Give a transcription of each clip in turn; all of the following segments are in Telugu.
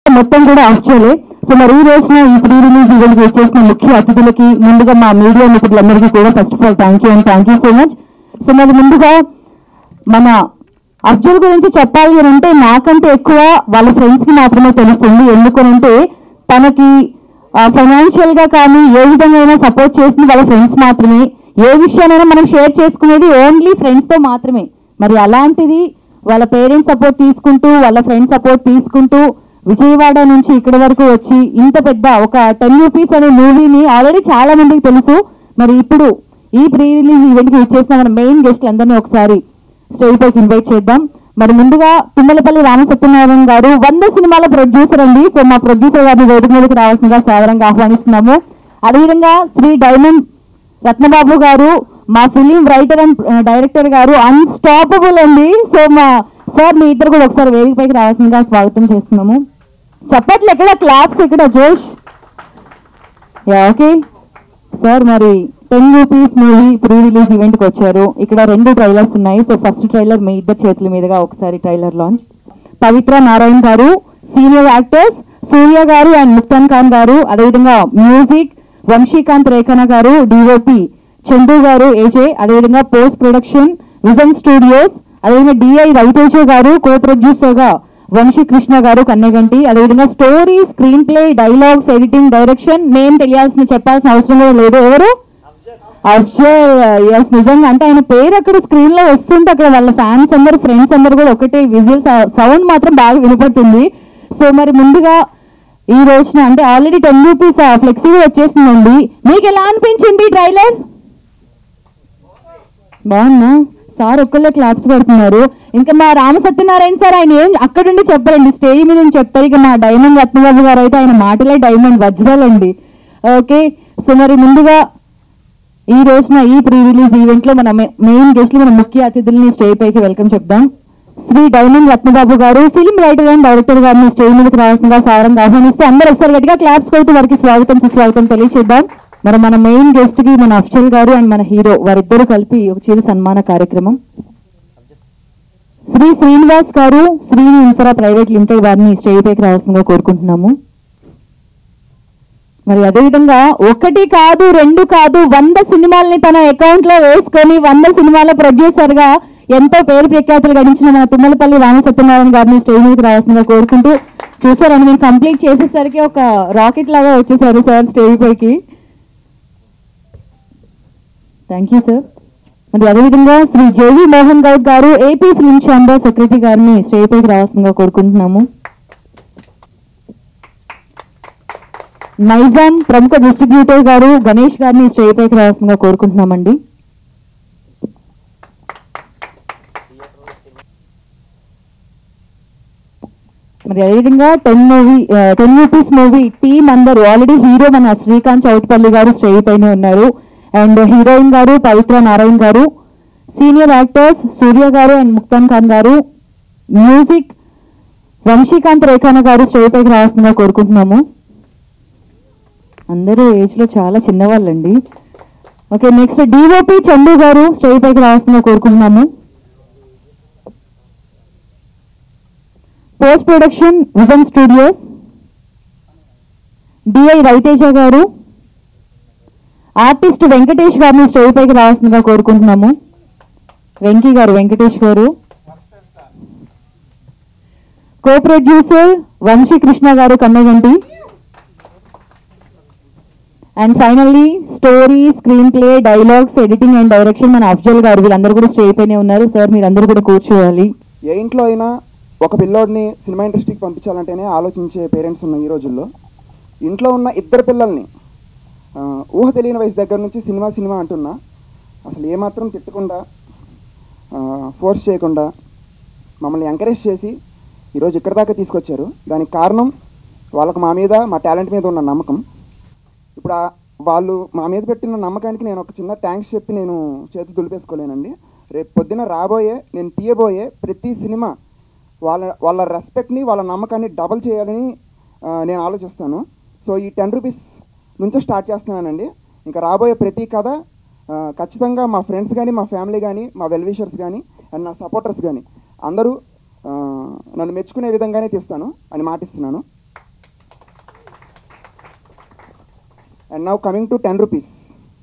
మొత్తం కూడా ఆఫ్ చేయలే సో మరి ఈ రోజున ఈ ప్రీ రిలీజ్ ఈవెంట్ వచ్చేసిన ముఖ్య అతిథులకి ముందుగా మా మీడియా మిత్రులందరికీ కూడా first of all thank you and thank you so much so మరి ముందుగా మన అఫ్జల్ గురించి చెప్పాలి అని అంటే నాకంటే ఎక్కువ వాళ్ళ ఫ్రెండ్స్ కి మాత్రమే తెలుస్తుంది ఎందుకనంటే తనకి ఫైనాన్షియల్ గా కానీ ఏ విధంగా అయినా సపోర్ట్ చేసింది వాళ్ళ ఫ్రెండ్స్ మాత్రమే ఏ విషయానైనా మనం షేర్ చేసుకునేది ఓన్లీ ఫ్రెండ్స్ తో మాత్రమే మరి అలాంటిది వాళ్ళ పేరెంట్స్ సపోర్ట్ తీసుకుంటూ వాళ్ళ ఫ్రెండ్స్ సపోర్ట్ తీసుకుంటూ విజయవాడ నుంచి ఇక్కడి వరకు వచ్చి ఇంత పెద్ద ఒక టెన్ రూపీస్ అనే మూవీని ఆల్రెడీ చాలా మందికి తెలుసు మరి ఇప్పుడు ఈ ప్రీ రిలీజ్ ఈవెంట్ కి ఇచ్చేసిన మన మెయిన్ గెస్ట్లు అందరినీ ఒకసారి స్టేజ్ పైకి ఇన్వైట్ చేద్దాం మరి ముందుగా తుమ్మలపల్లి రామసత్యనారాయణ గారు వంద సినిమాల ప్రొడ్యూసర్ అండి సో మా ప్రొడ్యూసర్ గారిని వేదిక మీదకి రావాల్సిందిగా సాదరంగా ఆహ్వానిస్తున్నాము అదేవిధంగా శ్రీ డైమండ్ రత్నబాబు గారు మా film writer and director garu unstoppable అండి సో మా సార్ మీ ఇద్దరు కూడా ఒకసారి వేదిక పైకి రావాల్సిందిగా స్వాగతం చేస్తున్నాము చప్పట్లు ఎక్కడ క్లాప్స్ ఎక్కడ జోష్ యా ఓకే సార్ మరి ten rupees movie pre release event కి వచ్చారు ఇక్కడ రెండు ట్రైలర్స్ ఉన్నాయి సో ఫస్ట్ ట్రైలర్ మీ ఇద్దరు చేతుల మీదుగా ఒకసారి ట్రైలర్ లాంచ్ పవిత్ర నారాయణ గారు సీనియర్ యాక్టర్స్ సూర్య గారు అండ్ ముక్తాన్ ఖాన్ గారు అదేవిధంగా మ్యూజిక్ వంశీకాంత్ రేఖన గారు డిఓపి చందు గారు ఏజే అదేవిధంగా పోస్ట్ ప్రొడక్షన్ విజన్ స్టూడియోస్ అదేవిధంగా DI Raviteja garu co producer గా వంశీ కృష్ణ గారు కన్నెగంటి అదేవిధంగా story screenplay dialogues editing direction name తెలియాల్సిన చెప్పాల్సిన అవసరం కూడా లేదు ఎవరు అఫ్జల్ ఎస్ నిజంగా అంటే ఆయన పేరు అక్కడ స్క్రీన్ లో వస్తుంటే అక్కడ వాళ్ళ ఫ్యాన్స్ అందరు ఫ్రెండ్స్ అందరు కూడా ఒకటే విజువల్ సౌండ్ మాత్రం బాగా వినపడుతుంది సో మరి ముందుగా ఈ రోజున అంటే ఆల్రెడీ టెన్ రూపీస్ ఫ్లెక్సీ వచ్చేసిందండి మీకు ఎలా అనిపించింది ట్రైలర్ బాగున్నా సార్ ఒక్కళ్ళే క్లాప్స్ పెడుతున్నారు ఇంకా మా రామ సత్యనారాయణ సార్ ఆయన ఏం అక్కడుండి చెప్పారండి స్టేజ్ మీద నుంచి చెప్తారు ఇక మా డైమండ్ రత్నబాబు గారు అయితే ఆయన మాటలే డైమండ్ వజ్రాలండి ఓకే సో మరి ముందుగా ఈ రోజున ఈ ప్రీ రిలీజ్ ఈవెంట్ లో మన మెయిన్ గెస్ట్ మన ముఖ్య అతిథుల్ని స్టేజ్ పైకి వెల్కమ్ చెప్దాం Shri diamond Ratnababu garu film writer and director గారిని స్టేజ్ మీదకి రావాల్సిందిగా సారంగా ఆహ్వానిస్తే అందరూ ఒకసారి గట్టిగా క్లాప్స్ కొడుతూ వారికి స్వాగతం సుస్వాగతం తెలియచేద్దాం మరి మన మెయిన్ గెస్ట్ కి మన అఫ్జల్ గారు అండ్ మన హీరో వారిద్దరూ కలిపి ఒక చిరు సన్మాన కార్యక్రమం Shri Srinivas garu Srini infra private limited వారిని స్టేజ్ పైకి రావాల్సిందిగా కోరుకుంటున్నాము మరి అదేవిధంగా ఒకటి కాదు రెండు కాదు వంద సినిమాల్ని తన అకౌంట్ లో వేసుకొని వంద సినిమాల ప్రొడ్యూసర్ గా ఎంతో పేరు ప్రఖ్యాతులు గడించిన మన తుమ్మలపల్లి రామ సత్యనారాయణ గారిని స్టేజ్ మీదకి రావాల్సిందిగా కోరుకుంటూ చూసారండి మీరు కంప్లీట్ చేసేసరికి ఒక రాకెట్ లాగా వచ్చేసారు సార్ స్టేజ్ పైకి థ్యాంక్ యూ సార్ మరి అదేవిధంగా Shri JV Mohan Goud garu AP film chamber secretary గారిని స్టేజ్ పైకి రావాల్సిందిగా కోరుకుంటున్నాము నైజాం ప్రముఖ డిస్ట్రిబ్యూటర్ గారు గణేష్ గారిని స్టేజ్ పైకి రావాల్సిందిగా కోరుకుంటున్నామండి మరి అదేవిధంగా ten movie ten rupees movie team అందరూ ఆల్రెడీ హీరో మన శ్రీకాంత్ చౌట్పల్లి గారు స్టేజ్ పైన ఉన్నారు అండ్ హీరోయిన్ గారు పవిత్ర నారాయణ గారు సీనియర్ యాక్టర్స్ సూర్య గారు అండ్ ముక్తాన్ ఖాన్ గారు మ్యూజిక్ వంశీకాంత్ రేఖాన గారు స్టేజ్ పైకి రావాల్సిందిగా కోరుకుంటున్నాము అందరూ ఏజ్ లో చాలా చిన్నవాళ్ళండి okay next DOP Chandu garu stage పైకి రావాల్సిందిగా కోరుకుంటున్నాము post production vision studios DI Raviteja garu artist Venkatesh గారిని స్టేజ్ పైకి రావాల్సిందిగా కోరుకుంటున్నాము వెంకీ గారు వెంకటేష్ గారు co producer Vamsi Krishna garu Kanneganti and finally story screenplay dialogues editing and direction మన అఫ్జల్ గారు వీళ్ళందరూ కూడా స్టేజ్ పైనే ఉన్నారు సార్ మీరు అందరూ కూడా కూర్చోవాలి ఏ ఇంట్లో అయినా ఒక పిల్లోడిని సినిమా ఇండస్ట్రీకి పంపించాలంటేనే ఆలోచించే పేరెంట్స్ ఉన్న ఈ రోజుల్లో ఇంట్లో ఉన్న ఇద్దరు పిల్లల్ని ఆ, ఊహ తెలియని వయసు దగ్గర నుంచి సినిమా సినిమా అంటున్నా అసలు ఏమాత్రం తిట్టకుండా ఫోర్స్ చేయకుండా మమ్మల్ని ఎంకరేజ్ చేసి ఈరోజు ఇక్కడ దాకా తీసుకొచ్చారు దానికి కారణం వాళ్ళకు మా మీద మా టాలెంట్ మీద ఉన్న నమ్మకం ఇప్పుడు ఆ- వాళ్ళు మా మీద పెట్టిన నమ్మకానికి నేను ఒక చిన్న థ్యాంక్స్ చెప్పి నేను చేతి దులిపేసుకోలేనండి రేపు పొద్దున రాబోయే నేను తీయబోయే ప్రతి సినిమా వాళ్ళ వాళ్ళ రెస్పెక్ట్ని వాళ్ళ నమ్మకాన్ని డబల్ చేయాలని ఆ, నేను ఆలోచిస్తాను సో ఈ టెన్ రూపీస్ నుంచే స్టార్ట్ చేస్తున్నానండి ఇంకా రాబోయే ప్రతి కథ ఆ, ఖచ్చితంగా మా ఫ్రెండ్స్ కానీ మా ఫ్యామిలీ కానీ మా వెల్విషర్స్ కానీ అండ్ నా సపోర్టర్స్ కానీ అందరూ ఆ, నన్ను మెచ్చుకునే విధంగానే తీస్తాను అని మాటిస్తున్నాను and now coming to ten rupees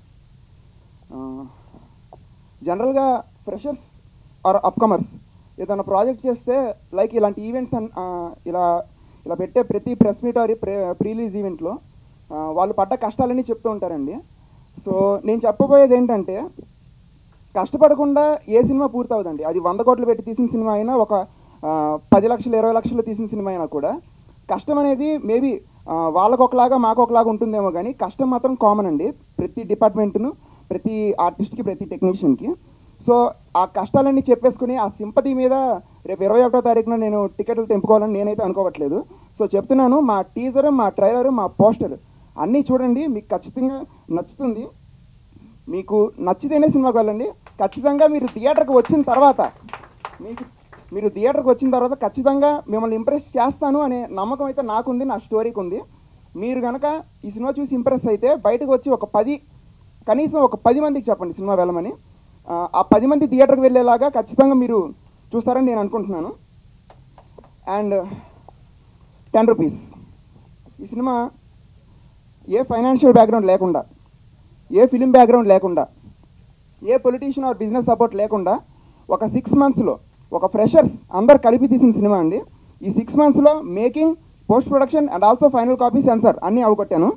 జనరల్గా ఫ్రెషర్స్ ఆర్ అప్కమర్స్ ఏదైనా ప్రాజెక్ట్ చేస్తే లైక్ ఇలాంటి ఈవెంట్స్ అన్ ఆ, ఇలా ఇలా పెట్టే ప్రతి press meet or pre release ఈవెంట్లో వాళ్ళు పడ్డ కష్టాలన్నీ చెప్తూ ఉంటారండి సో నేను చెప్పబోయేది ఏంటంటే కష్టపడకుండా ఏ సినిమా పూర్తి అవుదండి అది వంద కోట్లు పెట్టి తీసిన సినిమా అయినా ఒక ఆ, పది లక్షలు ఇరవై లక్షలు తీసిన సినిమా అయినా కూడా కష్టం అనేది మేబీ వాళ్ళకు ఒకలాగా మాకు ఒకలాగా ఉంటుందేమో కానీ కష్టం మాత్రం కామన్ అండి ప్రతి డిపార్ట్మెంట్ను ప్రతి ఆర్టిస్ట్కి ప్రతి టెక్నీషియన్కి సో ఆ కష్టాలన్నీ చెప్పేసుకుని ఆ సింపతి మీద రేపు ఇరవై ఒకటో తారీఖున నేను టికెట్లు తెంపుకోవాలని నేనైతే అనుకోవట్లేదు సో చెప్తున్నాను మా టీజర్ మా ట్రైలర్ మా పోస్టర్ అన్నీ చూడండి మీకు ఖచ్చితంగా నచ్చుతుంది మీకు నచ్చితేనే సినిమాకి వెళ్ళండి ఖచ్చితంగా మీరు థియేటర్కి వచ్చిన తర్వాత మీకు మీరు థియేటర్కి వచ్చిన తర్వాత ఖచ్చితంగా మిమ్మల్ని ఇంప్రెస్ చేస్తాను అనే నమ్మకం అయితే నాకుంది నా స్టోరీకి ఉంది మీరు కనుక ఈ సినిమా చూసి ఇంప్రెస్ అయితే బయటకు వచ్చి ఒక పది కనీసం ఒక పది మందికి చెప్పండి సినిమా వెళ్ళమని ఆ, ఆ పది మంది థియేటర్కి వెళ్ళేలాగా ఖచ్చితంగా మీరు చూస్తారని నేను అనుకుంటున్నాను అండ్ టెన్ రూపీస్ ఈ సినిమా ఏ ఫైనాన్షియల్ బ్యాక్గ్రౌండ్ లేకుండా ఏ ఫిలిం బ్యాక్గ్రౌండ్ లేకుండా ఏ పొలిటీషియన్ ఆర్ బిజినెస్ సపోర్ట్ లేకుండా ఒక సిక్స్ మంత్స్లో ఒక ఫ్రెషర్స్ అందరు కలిపి తీసిన సినిమా అండి ఈ సిక్స్ మంత్స్లో making post production and also final copy censor అన్నీ అవగొట్టాను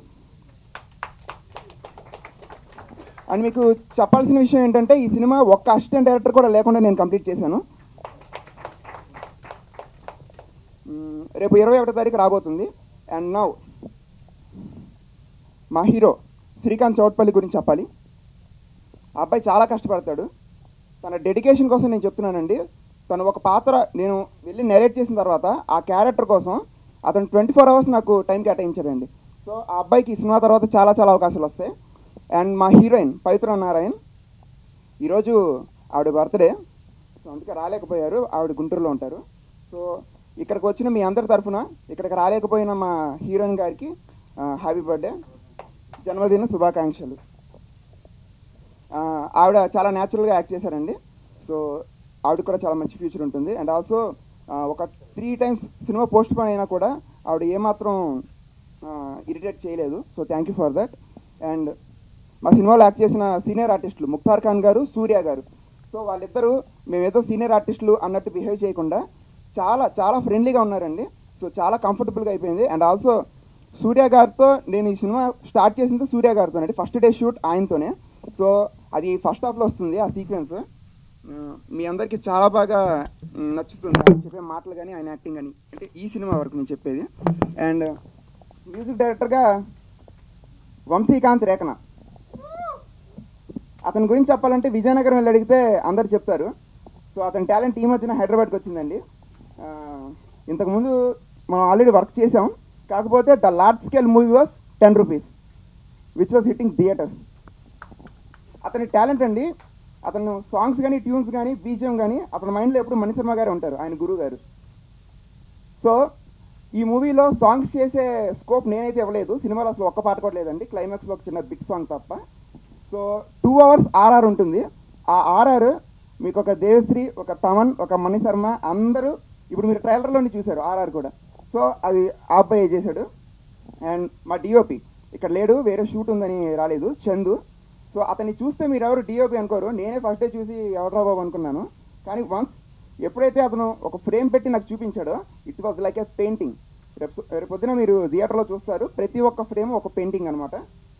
అండ్ మీకు చెప్పాల్సిన విషయం ఏంటంటే ఈ సినిమా ఒక్క అసిస్టెంట్ డైరెక్టర్ కూడా లేకుండా నేను కంప్లీట్ చేశాను మ్మ్, రేపు ఇరవై ఒకటో తారీఖు రాబోతుంది అండ్ నౌ మా హీరో శ్రీకాంత్ చౌట్పల్లి గురించి చెప్పాలి ఆ అబ్బాయి చాలా కష్టపడతాడు తన డెడికేషన్ కోసం నేను చెప్తున్నానండి తను ఒక పాత్ర నేను వెళ్ళి నెరేట్ చేసిన తర్వాత ఆ క్యారెక్టర్ కోసం అతను ట్వంటీ ఫోర్ అవర్స్ నాకు టైం కేటాయించాడండి సో ఆ అబ్బాయికి ఈ సినిమా తర్వాత చాలా చాలా అవకాశాలు వస్తాయి అండ్ మా హీరోయిన్ పవిత్ర నారాయణ్ ఈరోజు ఆవిడ బర్త్డే సో అందుకే రాలేకపోయారు ఆవిడ గుంటూరులో ఉంటారు సో ఇక్కడికి వచ్చిన మీ అందరి తరఫున ఇక్కడికి రాలేకపోయిన మా హీరోయిన్ గారికి హ్యాపీ బర్త్డే జన్మదిన శుభాకాంక్షలు ఆ, ఆవిడ చాలా న్యాచురల్గా యాక్ట్ చేశారండి సో ఆవిడ కూడా చాలా మంచి ఫ్యూచర్ ఉంటుంది అండ్ ఆల్సో ఒక త్రీ టైమ్స్ సినిమా పోస్ట్ పోన్ అయినా కూడా ఆవిడ ఏమాత్రం ఇరిటేట్ చేయలేదు so thank you for that and మా సినిమాలో యాక్ట్ చేసిన సీనియర్ ఆర్టిస్టులు ముక్తార్ ఖాన్ గారు సూర్య గారు సో వాళ్ళిద్దరూ మేమేదో సీనియర్ ఆర్టిస్టులు అన్నట్టు బిహేవ్ చేయకుండా చాలా చాలా ఫ్రెండ్లీగా ఉన్నారండి సో చాలా కంఫర్టబుల్గా అయిపోయింది అండ్ ఆల్సో సూర్య గారితో నేను ఈ సినిమా స్టార్ట్ చేసింది సూర్య గారితో అండి ఫస్ట్ డే షూట్ ఆయనతోనే సో అది ఫస్ట్ హాఫ్లో వస్తుంది ఆ సీక్వెన్స్ మీ అందరికీ చాలా బాగా మ్, నచ్చుతుంది ఆయన చెప్పే మాటలు కానీ ఆయన యాక్టింగ్ కానీ అంటే ఈ సినిమా వరకు నేను చెప్పేది అండ్ మ్యూజిక్ డైరెక్టర్గా వంశీకాంత్ రేఖన అతని గురించి చెప్పాలంటే విజయనగరం వెళ్ళి అడిగితే అందరు చెప్తారు సో అతని టాలెంట్ ఈ మధ్యన హైదరాబాద్కి వచ్చిందండి ఆ, ఇంతకుముందు మనం ఆల్రెడీ వర్క్ చేసాం కాకపోతే the large scale movie was ten rupees which was hitting theatres అతని టాలెంట్ అండి అతను సాంగ్స్ కానీ ట్యూన్స్ కానీ బీజిఎం కానీ అతని మైండ్లో ఎప్పుడు మణిశర్మ గారే ఉంటారు ఆయన గురువు గారు సో ఈ మూవీలో సాంగ్స్ చేసే స్కోప్ నేనైతే ఇవ్వలేదు సినిమాలో అసలు ఒక్క పాట కూడా లేదండి క్లైమాక్స్లో ఒక చిన్న బిగ్ సాంగ్ తప్ప సో టూ అవర్స్ ఆర్ఆర్ ఉంటుంది ఆ ఆర్ఆర్ మీకు ఒక దేవశ్రీ ఒక తమన్ ఒక మణిశర్మ అందరూ ఇప్పుడు మీరు ట్రైలర్లోని చూశారు ఆర్ఆర్ కూడా సో అది ఆ అబ్బాయి చేశాడు అండ్ మా డిఓపి ఇక్కడ లేడు వేరే షూట్ ఉందని రాలేదు చందు సో అతన్ని చూస్తే మీరు ఎవరు డిఓపి అనుకోరు నేనే ఫస్ట్ డే చూసి ఎవడ్రా బాబు అనుకున్నాను కానీ వన్స్ ఎప్పుడైతే అతను ఒక ఫ్రేమ్ పెట్టి నాకు చూపించాడో it was like a painting రేపు రేపు పొద్దున మీరు థియేటర్లో చూస్తారు ప్రతి ఒక్క ఫ్రేమ్ ఒక పెయింటింగ్ అనమాట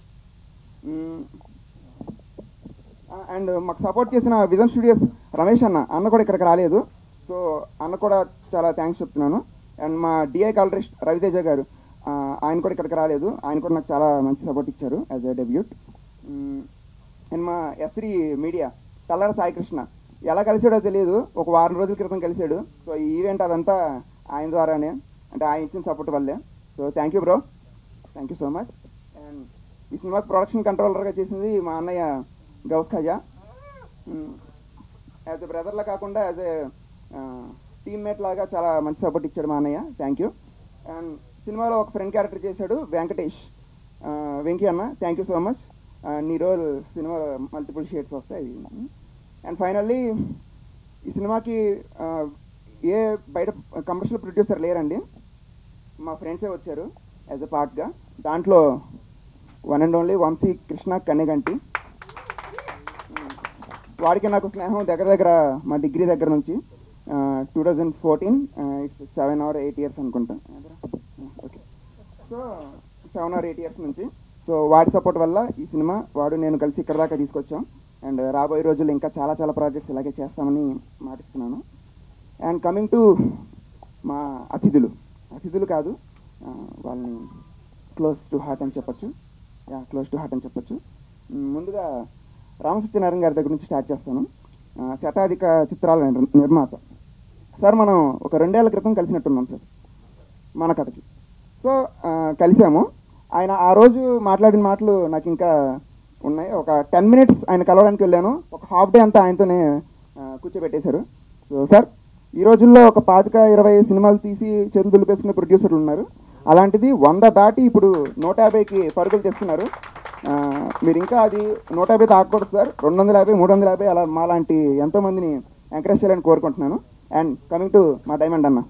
అండ్ మాకు సపోర్ట్ చేసిన విజన్ స్టూడియోస్ రమేష్ అన్న అన్న కూడా ఇక్కడికి రాలేదు సో అన్న కూడా చాలా థ్యాంక్స్ చెప్తున్నాను అండ్ మా డిఐ కాలరిస్ట్ రవితేజ గారు ఆ, ఆయన కూడా ఇక్కడికి రాలేదు ఆయన కూడా నాకు చాలా మంచి సపోర్ట్ ఇచ్చారు యాజ్ ఎ డెబ్యూట్ అండ్ మా ఎస్రీ మీడియా తల్లార సాయికృష్ణ ఎలా కలిసాడో తెలియదు ఒక వారం రోజుల క్రితం కలిసాడు సో ఈ ఈవెంట్ అదంతా ఆయన ద్వారానే అంటే ఆయన ఇచ్చిన సపోర్ట్ వల్లే so thank you bro thank you so much and ఈ సినిమాకి ప్రొడక్షన్ కంట్రోలర్గా చేసింది మా అన్నయ్య గౌస్ ఖజా యాజ్ ఎ బ్రదర్లా కాకుండా యాజ్ ఎ టీమ్మేట్ లాగా చాలా మంచి సపోర్ట్ ఇచ్చాడు మా అన్నయ్య థ్యాంక్ యూ అండ్ సినిమాలో ఒక ఫ్రెండ్ క్యారెక్టర్ చేశాడు వెంకటేష్ ఆ, వెంకీ అన్న థ్యాంక్ యూ సో మచ్ నీ రోల్ సినిమా మల్టిపుల్ షేడ్స్ వస్తాయి అండ్ ఫైనల్లీ ఈ సినిమాకి ఆ, ఏ బయట కమర్షియల్ ప్రొడ్యూసర్ లేరండి మా ఫ్రెండ్సే వచ్చారు యాజ్ ఎ పార్ట్గా దాంట్లో one and only Vamsi Krishna Kanneganti వాడికి నాకు స్నేహం దగ్గర దగ్గర మా డిగ్రీ దగ్గర నుంచి two thousand fourteen it's seven or eight years అనుకుంటా okay so seven or eight years నుంచి సో వాడి సపోర్ట్ వల్ల ఈ సినిమా వాడు నేను కలిసి ఇక్కడ దాకా తీసుకొచ్చాం అండ్ రాబోయే రోజుల్లో ఇంకా చాలా చాలా ప్రాజెక్ట్స్ ఇలాగే చేస్తామని మాటిస్తున్నాను అండ్ కమింగ్ టు మా అతిథులు అతిథులు కాదు ఆ, వాళ్ళని క్లోజ్ టు హార్ట్ అని చెప్పొచ్చు యా క్లోజ్ టు హార్ట్ అని చెప్పొచ్చు మ్, ముందుగా రామసత్యనారాయణ గారి దగ్గర నుంచి స్టార్ట్ చేస్తాను ఆ, శతాధిక చిత్రాల నిర్- నిర్మాత సార్ మనం ఒక రెండేళ్ల క్రితం కలిసినట్టున్నాం సార్ మన కథకి సో ఆ, కలిసాము ఆయన ఆ రోజు మాట్లాడిన మాటలు నాకు ఇంకా ఉన్నాయి ఒక టెన్ మినిట్స్ ఆయన కలవడానికి వెళ్ళాను ఒక హాఫ్ డే అంతా ఆయనతోనే ఆ, కూర్చోబెట్టేశారు సో సార్ ఈ రోజుల్లో ఒక పాతిక ఇరవై సినిమాలు తీసి చేతులు దులిపేసుకునే ప్రొడ్యూసర్లు ఉన్నారు అలాంటిది వంద దాటి ఇప్పుడు నూట యాభైకి పరుగులు తెస్తున్నారు ఆ, మీరు ఇంకా అది నూట యాభై తాకూడదు సార్ రెండు వందల యాభై మూడు వందల యాభై అలా మాలాంటి ఎంతోమందిని ఎంకరేజ్ చేయాలని కోరుకుంటున్నాను అండ్ కమింగ్ టు మా డైమండ్ అన్న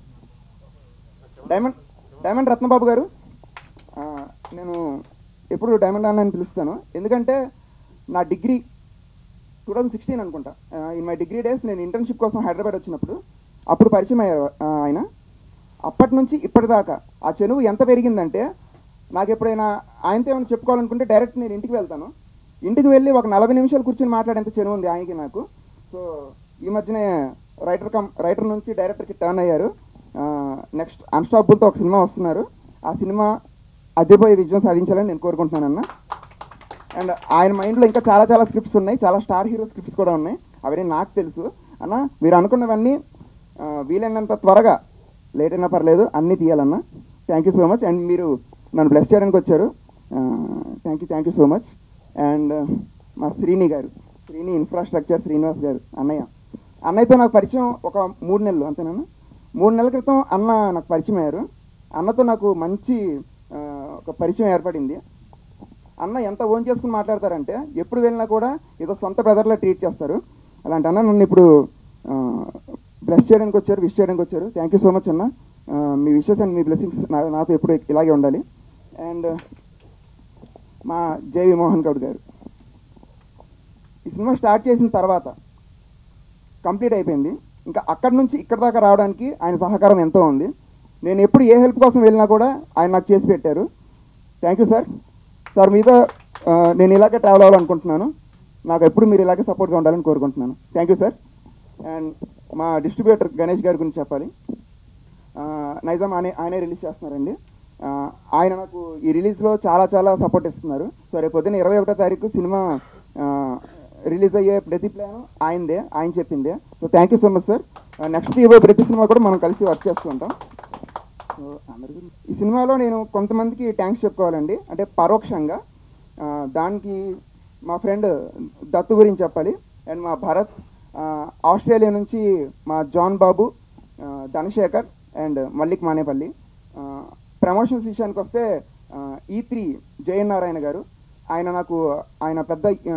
డైమండ్ డైమండ్ రత్నబాబు గారు ఆ, నేను ఎప్పుడు డైమండ్ అన్న అని పిలుస్తాను ఎందుకంటే నా డిగ్రీ టూ థౌజండ్ సిక్స్టీన్ అనుకుంటా ఇన్ మై డిగ్రీ డేస్ నేను ఇంటర్న్షిప్ కోసం హైదరాబాద్ వచ్చినప్పుడు అప్పుడు పరిచయం అయ్యారు ఆ, ఆయన అప్పటి నుంచి ఇప్పటిదాకా ఆ చెరువు ఎంత పెరిగిందంటే నాకు ఎప్పుడైనా ఆయనతో ఏమైనా చెప్పుకోవాలనుకుంటే డైరెక్ట్ నేను ఇంటికి వెళ్తాను ఇంటికి వెళ్ళి ఒక నలభై నిమిషాలు కూర్చొని మాట్లాడేంత చెరువు ఉంది ఆయనకి నాకు సో ఈ మధ్యనే రైటర్ కమ్ రైటర్ నుంచి డైరెక్టర్కి టర్న్ అయ్యారు నెక్స్ట్ అన్స్టాపుల్తో ఒక సినిమా వస్తున్నారు ఆ సినిమా అదిపోయి విజయం సాధించాలని నేను కోరుకుంటున్నానన్న అండ్ ఆయన మైండ్లో ఇంకా చాలా చాలా స్క్రిప్ట్స్ ఉన్నాయి చాలా స్టార్ హీరో స్క్రిప్ట్స్ కూడా ఉన్నాయి అవన్నీ నాకు తెలుసు అన్న మీరు అనుకున్నవన్నీ ఆ, వీలైనంత త్వరగా లేట్ అయినా పర్లేదు అన్నీ తీయాలన్న thank you so much and మీరు నన్ను బ్లెస్ చేయడానికి వచ్చారు thank you thank you so much and మా శ్రీని గారు శ్రీని ఇన్ఫ్రాస్ట్రక్చర్ శ్రీనివాస్ గారు అన్నయ్య అన్నయ్యతో నాకు పరిచయం ఒక మూడు నెలలు అంతేనా మూడు నెలల క్రితం అన్న నాకు పరిచయం అయ్యారు అన్నతో నాకు మంచి ఆ, ఒక పరిచయం ఏర్పడింది అన్న ఎంత ఓన్ చేసుకుని మాట్లాడతారంటే ఎప్పుడు వెళ్ళినా కూడా ఏదో సొంత బ్రదర్లా ట్రీట్ చేస్తారు అలాంటి అన్న నన్ను ఇప్పుడు బ్లెస్ చేయడానికి వచ్చారు విష్ చేయడానికి వచ్చారు థ్యాంక్ యూ సో మచ్ అన్న ఆ, మీ విషెస్ అండ్ మీ బ్లెస్సింగ్స్ నాతో ఎప్పుడు ఇలాగే ఉండాలి అండ్ మా జేవి మోహన్ గౌడ్ గారు ఈ సినిమా స్టార్ట్ చేసిన తర్వాత కంప్లీట్ అయిపోయింది ఇంకా అక్కడి నుంచి ఇక్కడ దాకా రావడానికి ఆయన సహకారం ఎంతో ఉంది నేను ఎప్పుడు ఏ హెల్ప్ కోసం వెళ్ళినా కూడా ఆయన నాకు చేసి పెట్టారు థ్యాంక్ యూ సార్ సార్ మీతో ఆ, నేను ఇలాగే ట్రావెల్ అవ్వాలనుకుంటున్నాను నాకు ఎప్పుడు మీరు ఇలాగే సపోర్ట్గా ఉండాలని కోరుకుంటున్నాను థ్యాంక్ యూ సార్ అండ్ మా డిస్ట్రిబ్యూటర్ గణేష్ గారి గురించి చెప్పాలి ఆ, నైజాం ఆయనే ఆయనే రిలీజ్ చేస్తున్నారండి ఆ, ఆయన నాకు ఈ రిలీజ్లో చాలా చాలా సపోర్ట్ ఇస్తున్నారు సో రేపు పొద్దున్న ఇరవై ఒకటో తారీఖు సినిమా ఆ, రిలీజ్ అయ్యే ప్రతి ప్లాన్ ఆయనదే ఆయన చెప్పిందే so thank you so much sir next ఇవ్వే ప్రతి సినిమా కూడా మనం కలిసి వర్క్ చేస్తూ ఉంటాం సో అందరి గురించి- ఈ సినిమాలో నేను కొంతమందికి థ్యాంక్స్ చెప్పుకోవాలండి అంటే పరోక్షంగా ఆ, దానికి మా ఫ్రెండ్ దత్తు గురించి చెప్పాలి అండ్ మా భరత్ ఆ, ఆస్ట్రేలియా నుంచి మా జాన్ బాబు ఆ, ధనశేఖర్ అండ్ మల్లిక్ మానేపల్లి ఆ, ప్రమోషన్స్ విషయానికి వస్తే ఈ త్రీ జయనారాయణ గారు ఆయన నాకు ఆయన పెద్ద ఆ,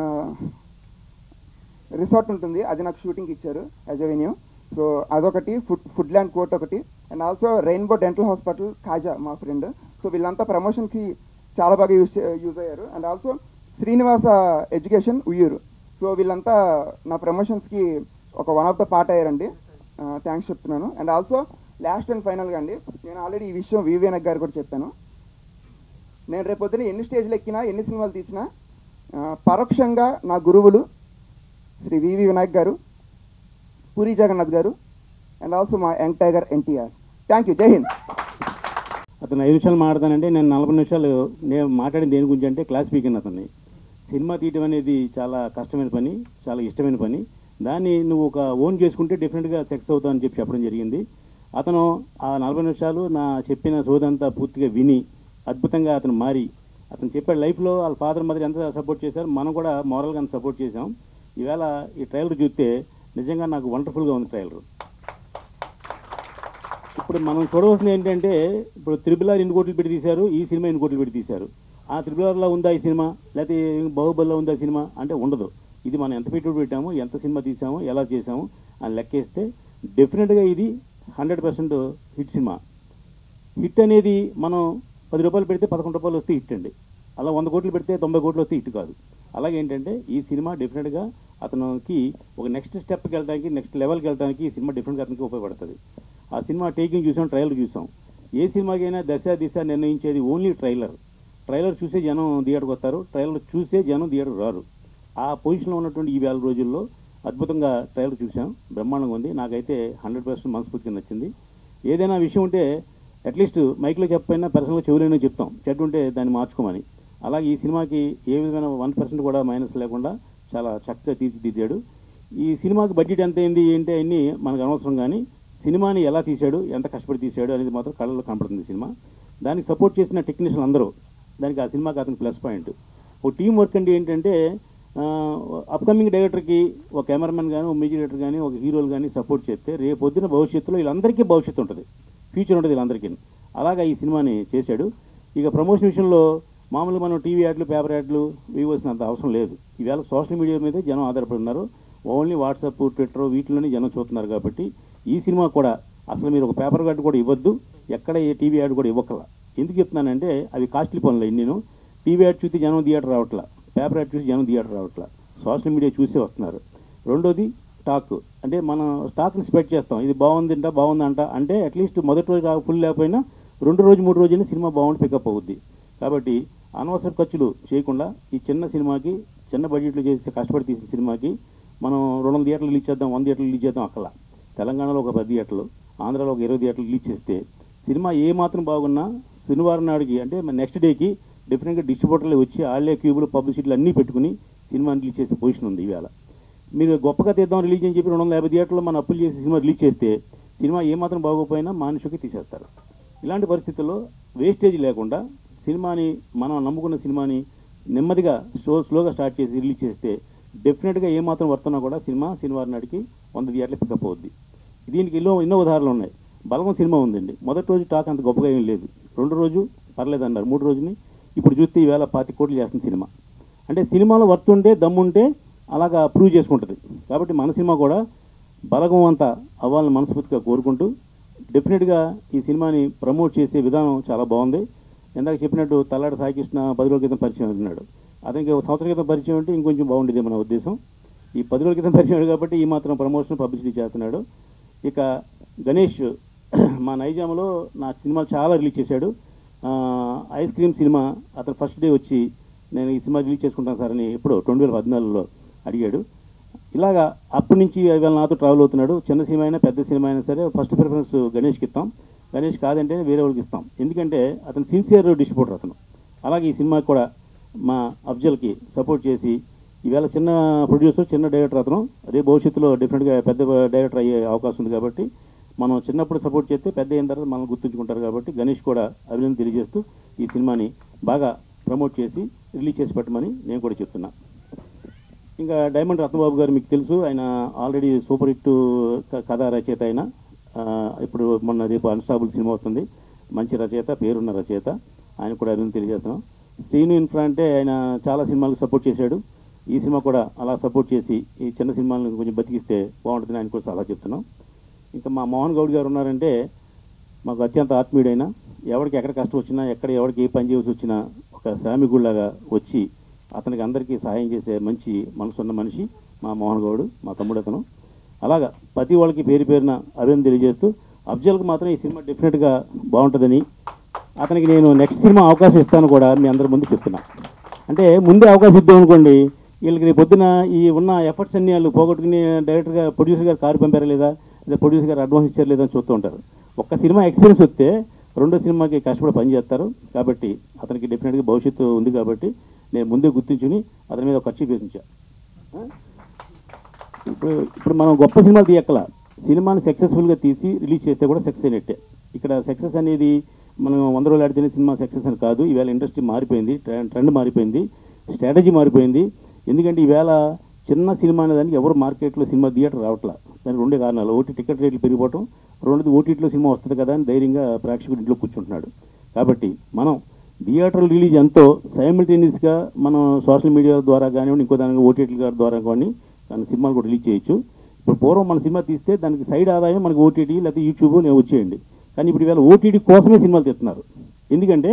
రిసార్ట్ ఉంటుంది అది నాకు షూటింగ్కి ఇచ్చారు యాజ్ ఎ వెన్యూ సో అదొకటి ఫుడ్ ఫుడ్ ల్యాండ్ కోర్ట్ ఒకటి and also rainbow dental hospital Khaja మా ఫ్రెండ్ సో వీళ్ళంతా ప్రమోషన్కి చాలా బాగా యూజ్ యూజ్ అయ్యారు and also Srinivasa education Uyyuru so వీళ్ళంతా నా ప్రమోషన్స్కి ఒక వన్ ఆఫ్ ద పార్ట్ అయ్యారండి థ్యాంక్స్ చెప్తున్నాను అండ్ ఆల్సో లాస్ట్ అండ్ ఫైనల్గా అండి నేను ఆల్రెడీ ఈ విషయం వివేనక్ గారు కూడా చెప్పాను నేను రేపు పొద్దున ఎన్ని స్టేజ్లు ఎక్కినా ఎన్ని సినిమాలు తీసినా ఆ, పరోక్షంగా నా గురువులు శ్రీ వివి వినాయక్ గారు పూరి జగన్నాథ్ గారు అండ్ ఆల్సో మా young tiger NTR thank you జై హింద్ అతను ఐదు నిమిషాలు మాట్లాడతానంటే నేను నలభై నిమిషాలు నేను మాట్లాడిన దేని గురించి అంటే క్లాస్ స్పీకర్ అతన్ని సినిమా తీయటం అనేది చాలా కష్టమైన పని చాలా ఇష్టమైన పని దాన్ని నువ్వు ఒక ఓన్ చేసుకుంటే డెఫినెట్గా సెక్స్ అవుతావు అని చెప్పి చెప్పడం జరిగింది అతను ఆ నలభై నిమిషాలు నా చెప్పిన సోదంతా పూర్తిగా విని అద్భుతంగా అతను మారి అతను చెప్పాడు లైఫ్లో వాళ్ళ ఫాదర్ మదర్ ఎంత సపోర్ట్ చేశారు మనం కూడా మోరల్గా అంత సపోర్ట్ చేసాం ఈవేళ ఈ ట్రైలర్ చూస్తే నిజంగా నాకు వండర్ఫుల్గా ఉంది ట్రైలర్ ఇప్పుడు మనం చూడవలసింది ఏంటంటే ఇప్పుడు త్రిబుల్ ఆర్ ఎన్ని కోట్లు పెట్టి తీశారు ఈ సినిమా ఎన్ని కోట్లు పెట్టి తీశారు ఆ త్రిబుల్ ఆర్లో ఉందా ఈ సినిమా లేకపోతే బాహుబలిలో ఉందా సినిమా అంటే ఉండదు ఇది మనం ఎంత పెట్టుబడి పెట్టాము ఎంత సినిమా తీసాము ఎలా చేసాము అని లెక్కేస్తే డెఫినెట్గా ఇది హండ్రెడ్ పర్సెంట్ హిట్ సినిమా హిట్ అనేది మనం పది రూపాయలు పెడితే పదకొండు రూపాయలు వస్తే హిట్ అండి అలా వంద కోట్లు పెడితే తొంభై కోట్లు వస్తే ఇటు కాదు అలాగే ఏంటంటే ఈ సినిమా డెఫినెట్గా అతనికి ఒక నెక్స్ట్ స్టెప్కి వెళ్ళడానికి నెక్స్ట్ లెవెల్కి వెళ్ళడానికి ఈ సినిమా డెఫినెట్గా అతనికి ఉపయోగపడుతుంది ఆ సినిమా టేకింగ్ చూసాం ట్రైలర్ చూసాం ఏ సినిమాకైనా దశ దిశ నిర్ణయించేది ఓన్లీ ట్రైలర్ ట్రైలర్ చూసే జనం థియేటర్కి వస్తారు ట్రైలర్ చూసే జనం థియేటర్ రారు ఆ పొజిషన్లో ఉన్నటువంటి ఈ వేల రోజుల్లో అద్భుతంగా ట్రైలర్ చూసాం బ్రహ్మాండంగా ఉంది నాకైతే హండ్రెడ్ పర్సెంట్ మనస్ఫూర్తిగా నచ్చింది ఏదైనా విషయం ఉంటే అట్లీస్ట్ మైక్లో చెప్పకపోయినా పర్సనల్గా చెవులేనో చెప్తాం చెడ్డ ఉంటే దాన్ని మార్చుకోమని అలాగే ఈ సినిమాకి ఏ విధమైన వన్ పర్సెంట్ కూడా మైనస్ లేకుండా చాలా చక్కగా తీర్చిదిద్దాడు ఈ సినిమాకి బడ్జెట్ ఎంత అయింది ఏంటి అన్నీ మనకు అనవసరం కానీ సినిమాని ఎలా తీశాడు ఎంత కష్టపడి తీశాడు అనేది మాత్రం కళ్ళలో కనపడుతుంది ఈ సినిమా దానికి సపోర్ట్ చేసిన టెక్నీషియన్ అందరూ దానికి ఆ సినిమాకి అతనికి ప్లస్ పాయింట్ ఒక టీం వర్క్ అంటే ఏంటంటే అప్కమింగ్ డైరెక్టర్కి ఒక కెమెరామెన్ కానీ ఒక మ్యూజిక్ డైరెక్టర్ కానీ ఒక హీరోలు కానీ సపోర్ట్ చేస్తే రేపు పొద్దున భవిష్యత్తులో వీళ్ళందరికీ భవిష్యత్తు ఉంటుంది ఫ్యూచర్ ఉంటుంది వీళ్ళందరికీ అలాగా ఈ సినిమాని చేశాడు ఇక ప్రమోషన్ విషయంలో మామూలుగా మనం టీవీ యాడ్లు పేపర్ యాడ్లు ఇవ్వాల్సినంత అవసరం లేదు ఈవేళ సోషల్ మీడియా మీదే జనం ఆధారపడి ఉన్నారు ఓన్లీ వాట్సాప్ ట్విట్టర్ వీటిలోనే జనం చూస్తున్నారు కాబట్టి ఈ సినిమా కూడా అసలు మీరు ఒక పేపర్ యాడ్ కూడా ఇవ్వద్దు ఎక్కడ ఏ టీవీ యాడ్ కూడా ఇవ్వకల ఎందుకు చెప్తున్నానంటే అవి కాస్ట్లీ పనులు నేను టీవీ యాడ్ చూసి జనం థియేటర్ రావట్లా పేపర్ యాడ్ చూసి జనం థియేటర్ రావట్లా సోషల్ మీడియా చూసే వస్తున్నారు రెండోది స్టాక్ అంటే మనం స్టాక్ని స్ప్రెడ్ చేస్తాం ఇది బాగుందంట బాగుందంట అంటే అట్లీస్ట్ మొదటి రోజు ఫుల్ లేకపోయినా రెండు రోజు మూడు రోజులు సినిమా బాగుండి పికప్ అవుద్ది కాబట్టి అనవసర ఖర్చులు చేయకుండా ఈ చిన్న సినిమాకి చిన్న బడ్జెట్లో చేసి కష్టపడి తీసిన సినిమాకి మనం రెండు వందల థియేటర్లు రిలీజ్ చేద్దాం వంద థియేటర్లు రిలీజ్ చేద్దాం అక్కడ తెలంగాణలో ఒక పది థియేటర్లు ఆంధ్రాలో ఒక ఇరవై థియేటర్లు రిలీజ్ చేస్తే సినిమా ఏ మాత్రం బాగున్నా శనివారం నాడుకి అంటే నెక్స్ట్ డేకి డెఫినెట్గా డిస్ట్రిబ్యూటర్లు వచ్చి ఆళ్ళే క్యూబులు పబ్లిసిటీలు అన్నీ పెట్టుకుని సినిమా రిలీజ్ చేసే పొజిషన్ ఉంది ఈవేళ మీరు గొప్పగా తీద్దాం రిలీజ్ అని చెప్పి రెండు వందల యాభై థియేటర్లో మన అప్పులు చేసి సినిమా రిలీజ్ చేస్తే సినిమా ఏమాత్రం బాగోపోయినా మానుషుకి తీసేస్తారు ఇలాంటి పరిస్థితుల్లో వేస్టేజ్ లేకుండా సినిమాని మనం నమ్ముకున్న సినిమాని నెమ్మదిగా స్లో స్లోగా స్టార్ట్ చేసి రిలీజ్ చేస్తే డెఫినెట్గా ఏమాత్రం వర్తనా కూడా సినిమా శనివారం నాటికి వంద థియేటర్లు పికప్ అవుద్ది దీనికి ఎన్నో ఎన్నో ఉదాహరణలు ఉన్నాయి బలగం సినిమా ఉందండి మొదటి రోజు టాక్ అంత గొప్పగా ఏం లేదు రెండు రోజు పర్లేదు అన్నారు మూడు రోజుని ఇప్పుడు చూస్తే ఈవేళ పాతి కోట్లు చేస్తుంది సినిమా అంటే సినిమాలో వర్త్ ఉంటే దమ్ముంటే అలాగా ప్రూవ్ చేసుకుంటుంది కాబట్టి మన సినిమా కూడా బలగం అంతా అవ్వాలని మనస్ఫూర్తిగా కోరుకుంటూ డెఫినెట్గా ఈ సినిమాని ప్రమోట్ చేసే విధానం చాలా బాగుంది ఇందాక చెప్పినట్టు తల్లాడి సాయికృష్ణ పది రోజుల క్రితం పరిచయం అంటున్నాడు అతనికి ఒక సంవత్సరం క్రితం పరిచయం అంటే ఇంకొంచెం బాగుండేది మన ఉద్దేశం ఈ పది రోజుల క్రితం పరిచయం అయ్యాడు కాబట్టి ఈ మాత్రం ప్రమోషన్ పబ్లిసిటీ చేస్తున్నాడు ఇక గణేష్ మా నైజాంలో నా సినిమాలు చాలా రిలీజ్ చేశాడు ఆ, ఐస్ క్రీమ్ సినిమా అతను ఫస్ట్ డే వచ్చి నేను ఈ సినిమా రిలీజ్ చేసుకుంటాను సార్ అని ఎప్పుడో రెండు వేల పద్నాలుగులో అడిగాడు ఇలాగా అప్పటి నుంచి ఇవాళ నాతో ట్రావెల్ అవుతున్నాడు చిన్న సినిమా అయినా పెద్ద సినిమా అయినా సరే ఫస్ట్ ప్రిఫరెన్స్ గణేష్కి ఇస్తాం గణేష్ కాదంటే వేరే వాళ్ళకి ఇస్తాం ఎందుకంటే అతను సిన్సియర్ డిస్ట్రిబ్యూటర్ అతను అలాగే ఈ సినిమాకి కూడా మా అఫ్జల్కి సపోర్ట్ చేసి ఈవేళ చిన్న ప్రొడ్యూసర్ చిన్న డైరెక్టర్ అతను రేపు భవిష్యత్తులో డెఫినెట్గా పెద్ద డైరెక్టర్ అయ్యే అవకాశం ఉంది కాబట్టి మనం చిన్నప్పుడు సపోర్ట్ చేస్తే పెద్ద అయిన తర్వాత మనం గుర్తుంచుకుంటారు కాబట్టి గణేష్ కూడా అభినందన తెలియజేస్తూ ఈ సినిమాని బాగా ప్రమోట్ చేసి రిలీజ్ చేసి పెట్టమని నేను కూడా చెప్తున్నా ఇంకా డైమండ్ రత్నబాబు గారు మీకు తెలుసు ఆయన ఆల్రెడీ సూపర్ హిట్ క- కథా రచయిత ఆయన ఆ, ఇప్పుడు మొన్న రేపు అన్స్టాబుల్ సినిమా వస్తుంది మంచి రచయిత పేరున్న రచయిత ఆయన కూడా అభినందన తెలియజేస్తున్నాం శ్రీను ఇన్ఫ్రా అంటే ఆయన చాలా సినిమాలకు సపోర్ట్ చేశాడు ఈ సినిమా కూడా అలా సపోర్ట్ చేసి ఈ చిన్న సినిమాలను కొంచెం బతికిస్తే బాగుంటుందని ఆయన కూడా సలహా చెప్తున్నాం ఇంకా మా మోహన్ గౌడ్ గారు ఉన్నారంటే మాకు అత్యంత ఆత్మీయుడైన ఎవరికి ఎక్కడ కష్టం వచ్చినా ఎక్కడ ఎవరికి ఏ పని చేయాల్సి వచ్చినా ఒక శ్రామికుడిలాగా వచ్చి అతనికి అందరికీ సహాయం చేసే మంచి మనసున్న మనిషి మా మోహన్ గౌడ్ మా తమ్ముడు అతను అలాగా ప్రతి వాళ్ళకి పేరు పేరున అభినందన తెలియజేస్తూ అఫ్జల్కి మాత్రం ఈ సినిమా డెఫినెట్గా బాగుంటుందని అతనికి నేను నెక్స్ట్ సినిమా అవకాశం ఇస్తాను కూడా మీ అందరి ముందు చెప్తున్నా అంటే ముందే అవకాశం ఇద్దాం అనుకోండి వీళ్ళకి రేపు పొద్దున ఈ ఉన్న ఎఫర్ట్స్ అన్ని వాళ్ళు పోగొట్టుకుని డైరెక్టర్గా ప్రొడ్యూసర్ గారు కారు పంపారా లేదా లేదా ప్రొడ్యూసర్ గారు అడ్వాన్స్ ఇచ్చారు లేదా అని చూస్తూ ఉంటారు ఒక్క సినిమా ఎక్స్పీరియన్స్ వస్తే రెండో సినిమాకి కష్టపడి పని చేస్తారు కాబట్టి అతనికి డెఫినెట్గా భవిష్యత్తు ఉంది కాబట్టి నేను ముందే గుర్తించుని అతని మీద ఒక ఖర్చు వేసించా ఇప్పుడు ఇప్పుడు మనం గొప్ప సినిమాలు తీయక్కల సినిమాని సక్సెస్ఫుల్గా తీసి రిలీజ్ చేస్తే కూడా సక్సెస్ అయినట్టే ఇక్కడ సక్సెస్ అనేది మనం వంద రోజులు ఆడితేనే సినిమా సక్సెస్ అని కాదు ఈవేళ ఇండస్ట్రీ మారిపోయింది ట్రెండ్ ట్రెండ్ మారిపోయింది స్ట్రాటజీ మారిపోయింది ఎందుకంటే ఈవేళ చిన్న సినిమా అనే దానికి ఎవరు మార్కెట్లో సినిమా థియేటర్ రావట్లా దానికి రెండే కారణాలు ఒకటి టికెట్ రేట్లు పెరిగిపోవటం రెండోది ఓటీటీలో సినిమా వస్తుంది కదా అని ధైర్యంగా ప్రేక్షకుడు ఇంట్లో కూర్చుంటున్నాడు కాబట్టి మనం థియేటర్ రిలీజ్ ఎంతో సైమిల్టేనియస్గా మనం సోషల్ మీడియా ద్వారా కానివ్వండి ఇంకో దాని ఓటీటీ ద్వారా కానీ దాని సినిమాలు కూడా రిలీజ్ చేయొచ్చు ఇప్పుడు పూర్వం మన సినిమా తీస్తే దానికి సైడ్ ఆదాయం మనకి ఓటీటీ లేకపోతే యూట్యూబ్ నేను వచ్చేయండి కానీ ఇప్పుడు ఇవాళ ఓటీటీ కోసమే సినిమాలు తీస్తున్నారు ఎందుకంటే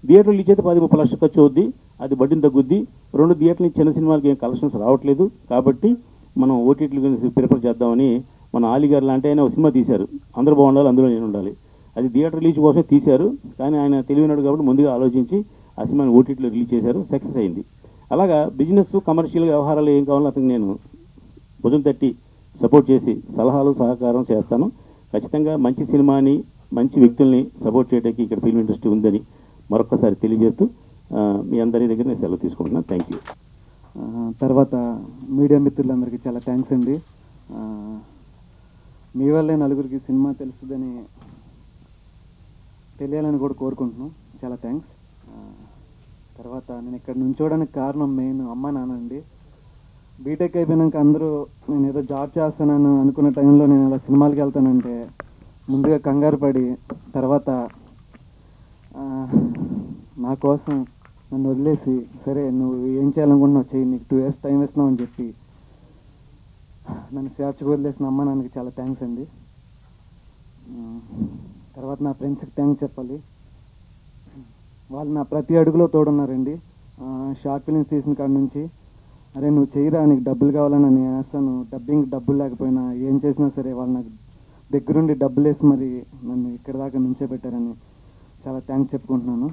థియేటర్ రిలీజ్ అయితే పది ముప్పై లక్షలు ఖర్చు అవుద్ది అది బడ్డీని తగ్గుద్ది రెండు థియేటర్ల నుంచి చిన్న సినిమాలకి ఏం కలెక్షన్స్ రావట్లేదు కాబట్టి మనం ఓటీటీ గురించి ప్రిఫర్ చేద్దామని మన ఆలీ గారు లాంటి ఆయన ఒక సినిమా తీశారు అందరూ బాగుండాలి అందులో నేను ఉండాలి అది థియేటర్ రిలీజ్ కోసం తీశారు కానీ ఆయన తెలివినాడు కాబట్టి ముందుగా ఆలోచించి ఆ సినిమాని ఓటీటీలో రిలీజ్ చేశారు సక్సెస్ అయింది అలాగా బిజినెస్ కమర్షియల్ వ్యవహారాలు ఏం కావాలో అతనికి నేను భుజం తట్టి సపోర్ట్ చేసి సలహాలు సహకారం చేస్తాను ఖచ్చితంగా మంచి సినిమాని మంచి వ్యక్తుల్ని సపోర్ట్ చేయడానికి ఇక్కడ ఫిల్మ్ ఇండస్ట్రీ ఉందని మరొకసారి తెలియజేస్తూ ఆ, మీ అందరి దగ్గర నేను సెలవు తీసుకుంటున్నాను థ్యాంక్ యూ ఆ, తర్వాత మీడియా మిత్రులందరికీ చాలా థ్యాంక్స్ అండి ఆ, మీ వల్లే నలుగురికి సినిమా తెలుస్తుందని తెలియాలని కూడా కోరుకుంటున్నాం చాలా థ్యాంక్స్ తర్వాత నేను ఇక్కడ నుంచోడానికి కారణం మెయిన్ అమ్మ నాన్న అండి బీటెక్ అయిపోయినాక అందరూ నేను ఏదో జాబ్ చేస్తానని అనుకున్న టైంలో నేను ఇలా సినిమాలకి వెళ్తానంటే ముందుగా కంగారు పడి తర్వాత ఆ, నా కోసం నన్ను వదిలేసి సరే నువ్వు ఏం చేయాలనుకుంటున్నావు చెయ్యి నీకు టూ ఇయర్స్ టైం ఇస్తున్నావు అని చెప్పి నన్ను స్వేచ్ఛగా వదిలేసిన అమ్మ నాన్నకి చాలా థ్యాంక్స్ అండి ఆ, తర్వాత నా ఫ్రెండ్స్కి థ్యాంక్స్ చెప్పాలి వాళ్ళు నా ప్రతి అడుగులో తోడున్నారండి ఆ, షార్ట్ ఫిలిమ్స్ తీసిన కాడ నుంచి అరే నువ్వు చెయ్యిరా నీకు డబ్బులు కావాలని నేను వేస్తాను డబ్బింగ్ డబ్బులు లేకపోయినా ఏం చేసినా సరే వాళ్ళు నాకు దగ్గరుండి డబ్బులు వేసి మరి నన్ను ఇక్కడ దాకా నుంచోబెట్టారని చాలా థ్యాంక్స్ చెప్పుకుంటున్నాను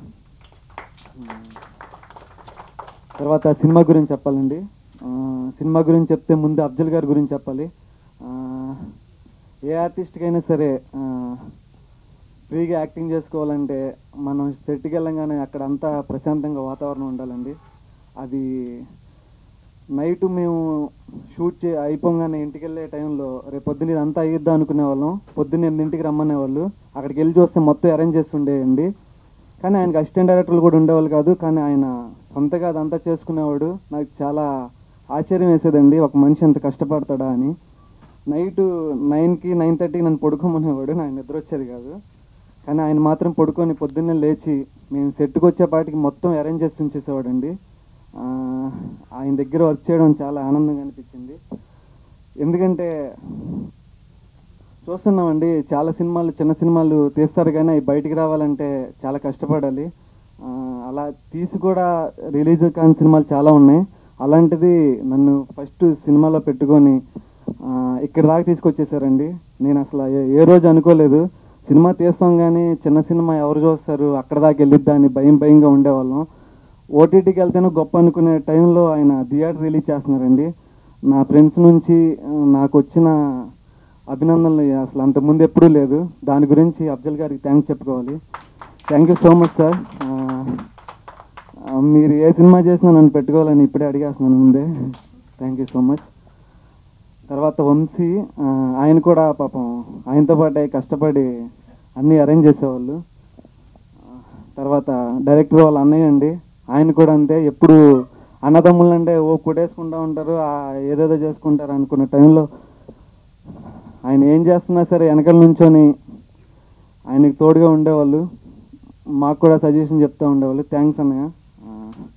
తర్వాత సినిమా గురించి చెప్పాలండి ఆ, సినిమా గురించి చెప్తే ముందు అఫ్జల్ గారి గురించి చెప్పాలి ఆ, ఏ ఆర్టిస్ట్కి అయినా సరే ఆ, ఫ్రీగా యాక్టింగ్ చేసుకోవాలంటే మనం సెట్కి వెళ్ళంగానే అక్కడ అంతా ప్రశాంతంగా వాతావరణం ఉండాలండి అది నైట్ మేము షూట్ చే అయిపోగానే ఇంటికి వెళ్ళే టైంలో రేపు పొద్దున్న ఇదంతా అయ్యిద్దాం అనుకునే వాళ్ళం పొద్దున్న ఎనిమిదింటికి రమ్మనే వాళ్ళు అక్కడికి వెళ్ళి చూస్తే మొత్తం అరేంజ్ చేసి ఉండేయండి కానీ ఆయనకి అసిస్టెంట్ డైరెక్టర్లు కూడా ఉండేవాళ్ళు కాదు కానీ ఆయన సొంతగా అదంతా చేసుకునేవాడు నాకు చాలా ఆశ్చర్యం వేసేదండి ఒక మనిషి ఎంత కష్టపడతాడా అని నైట్ నైన్కి నైన్ థర్టీకి నన్ను పడుకోమనేవాడు నాకు నిద్ర వచ్చేది కాదు కానీ ఆయన మాత్రం పడుకొని పొద్దున్నే లేచి మేము సెట్కి వచ్చేపాటికి మొత్తం అరేంజ్ చేసి ఉంచేసేవాడండి ఆ, ఆయన దగ్గర వర్క్ చేయడం చాలా ఆనందంగా అనిపించింది ఎందుకంటే చూస్తున్నామండి చాలా సినిమాలు చిన్న సినిమాలు తీస్తారు కానీ అవి బయటికి రావాలంటే చాలా కష్టపడాలి ఆ, అలా తీసి కూడా రిలీజ్ కాని సినిమాలు చాలా ఉన్నాయి అలాంటిది నన్ను ఫస్ట్ సినిమాలో పెట్టుకొని ఆ, ఇక్కడ దాకా తీసుకొచ్చేసారండి నేను అసలు ఏ- ఏ రోజు అనుకోలేదు సినిమా తీస్తాం కానీ చిన్న సినిమా ఎవరు చూస్తారు అక్కడ దాకా వెళ్ళిద్దా అని భయం భయంగా ఉండేవాళ్ళం ఓటీటీకి వెళ్తేనే గొప్ప అనుకునే టైంలో ఆయన థియేటర్ రిలీజ్ చేస్తున్నారండి నా ఫ్రెండ్స్ నుంచి ఆ, నాకు వచ్చిన అభినందనలు అసలు అంతకుముందు ఎప్పుడూ లేదు దాని గురించి అఫ్జల్ గారికి థ్యాంక్స్ చెప్పుకోవాలి thank you so much sir మీరు ఏ సినిమా చేసినా నన్ను పెట్టుకోవాలని ఇప్పుడే అడిగేస్తున్నాను ముందే థ్యాంక్ యూ సో మచ్ తర్వాత వంశీ ఆ, ఆయన కూడా పాపం ఆయనతో పాటే కష్టపడి అన్నీ అరేంజ్ చేసేవాళ్ళు ఆ, తర్వాత డైరెక్టర్ వాళ్ళ అన్నయ్య అండి ఆయన కూడా అంతే ఎప్పుడు అన్నదమ్ములు అంటే ఓ కుడేసుకుంటూ ఉంటారు ఆ, ఏదేదో చేసుకుంటారు అనుకున్న టైంలో ఆయన ఏం చేస్తున్నా సరే వెనకాల నుంచొని ఆయనకి తోడుగా ఉండేవాళ్ళు మాకు కూడా సజెషన్ చెప్తూ ఉండేవాళ్ళు థ్యాంక్స్ అన్నయ్య ఆ,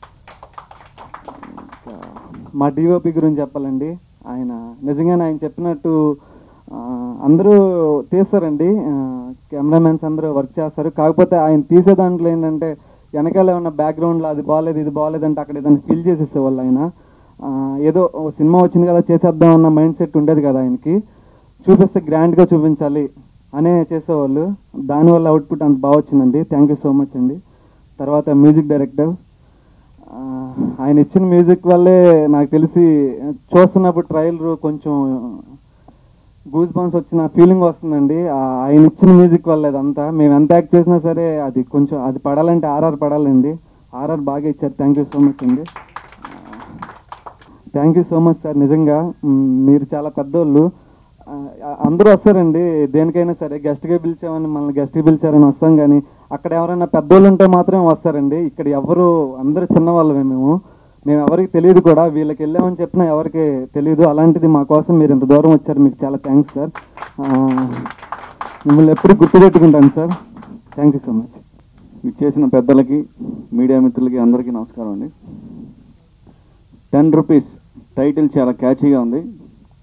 ఇంకా మా డిఓపి గురించి చెప్పాలండి ఆయన నిజంగానే ఆయన చెప్పినట్టు ఆ, అందరూ తీస్తారండి కెమెరామెన్స్ అందరూ వర్క్ చేస్తారు కాకపోతే ఆయన తీసే దాంట్లో ఏంటంటే వెనకాల ఏమన్నా బ్యాక్గ్రౌండ్లో అది బాగాలేదు ఇది బాగాలేదు అంటే అక్కడ ఏదైనా ఫీల్ చేసేసేవాళ్ళు ఆయన ఆ, ఏదో ఓ సినిమా వచ్చింది కదా చేసేద్దాం అన్న మైండ్ సెట్ ఉండేది కదా ఆయనకి చూపిస్తే గ్రాండ్గా చూపించాలి అనే చేసేవాళ్ళు దానివల్ల అవుట్పుట్ అంత బాగా వచ్చిందండి థ్యాంక్ యూ సో మచ్ అండి తర్వాత మ్యూజిక్ డైరెక్టర్ ఆ, ఆయన ఇచ్చిన మ్యూజిక్ వల్లే నాకు తెలిసి చూస్తున్నప్పుడు ట్రయల్ కొంచెం గూస్ బంప్స్ వచ్చిన ఫీలింగ్ వస్తుందండి ఆ, ఆయన ఇచ్చిన మ్యూజిక్ వల్ల ఇదంతా మేము ఎంత యాక్ట్ చేసినా సరే అది కొంచెం అది పడాలంటే ఆర్ఆర్ పడాలండి ఆర్ఆర్ బాగా ఇచ్చారు థ్యాంక్ యూ సో మచ్ అండి thank you so much sir నిజంగా మ్, మీరు చాలా పెద్దోళ్ళు ఆ, అందరూ వస్తారండి దేనికైనా సరే గెస్ట్గా పిలిచామని మనల్ని గెస్ట్కి పిలిచారని వస్తాం కానీ అక్కడ ఎవరైనా పెద్దోళ్ళు ఉంటే మాత్రమే వస్తారండి ఇక్కడ ఎవరు అందరూ చిన్నవాళ్ళమే మేము మేము ఎవరికి తెలియదు కూడా వీళ్ళకి వెళ్ళామని చెప్పినా ఎవరికి తెలియదు అలాంటిది మా కోసం మీరు ఇంత దూరం వచ్చారు మీకు చాలా థ్యాంక్స్ సార్ ఆ, మిమ్మల్ని ఎప్పుడు గుర్తుపెట్టుకుంటాను sir thank you so much ఇచ్చేసిన పెద్దలకి మీడియా మిత్రులకి అందరికీ నమస్కారం అండి టెన్ రూపీస్ టైటిల్ చాలా క్యాచీగా ఉంది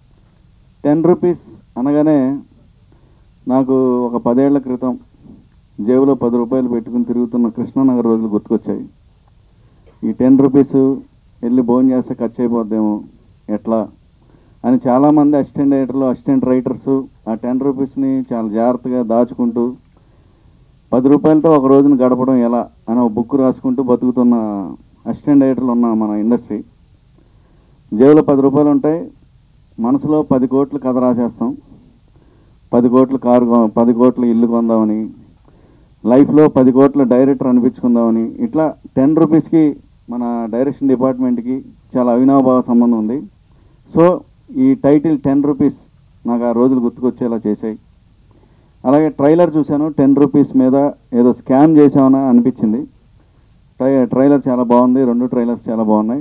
టెన్ రూపీస్ అనగానే నాకు ఒక పదేళ్ల క్రితం జేబులో పది రూపాయలు పెట్టుకుని తిరుగుతున్న కృష్ణానగర్ రోజులు గుర్తుకొచ్చాయి ఈ టెన్ రూపీస్ వెళ్ళి భోజనం చేస్తే ఖర్చు అయిపోద్దేమో ఎట్లా అని చాలామంది అసిస్టెంట్ రైటర్లు అసిస్టెంట్ రైటర్స్ ఆ టెన్ రూపీస్ని చాలా జాగ్రత్తగా దాచుకుంటూ పది రూపాయలతో ఒక రోజును గడపడం ఎలా అని ఒక బుక్ రాసుకుంటూ బతుకుతున్న అసిస్టెంట్ రైటర్లు ఉన్న మన ఇండస్ట్రీ జేబులో పది రూపాయలు ఉంటాయి మనసులో పది కోట్లు కథ రాసేస్తాం పది కోట్లు కారు కొ- పది కోట్లు ఇల్లు కొందామని లైఫ్లో పది కోట్ల డైరెక్టర్ అనిపించుకుందామని ఇట్లా టెన్ రూపీస్కి మన డైరెక్షన్ డిపార్ట్మెంట్కి చాలా అవినాభావ సంబంధం ఉంది సో ఈ టైటిల్ టెన్ రూపీస్ నాకు ఆ రోజులు గుర్తుకొచ్చేలా చేశాయి అలాగే ట్రైలర్ చూశాను టెన్ రూపీస్ మీద ఏదో స్కామ్ చేసామని అనిపించింది ట్రై ట్రైలర్ చాలా బాగుంది రెండు ట్రైలర్స్ చాలా బాగున్నాయి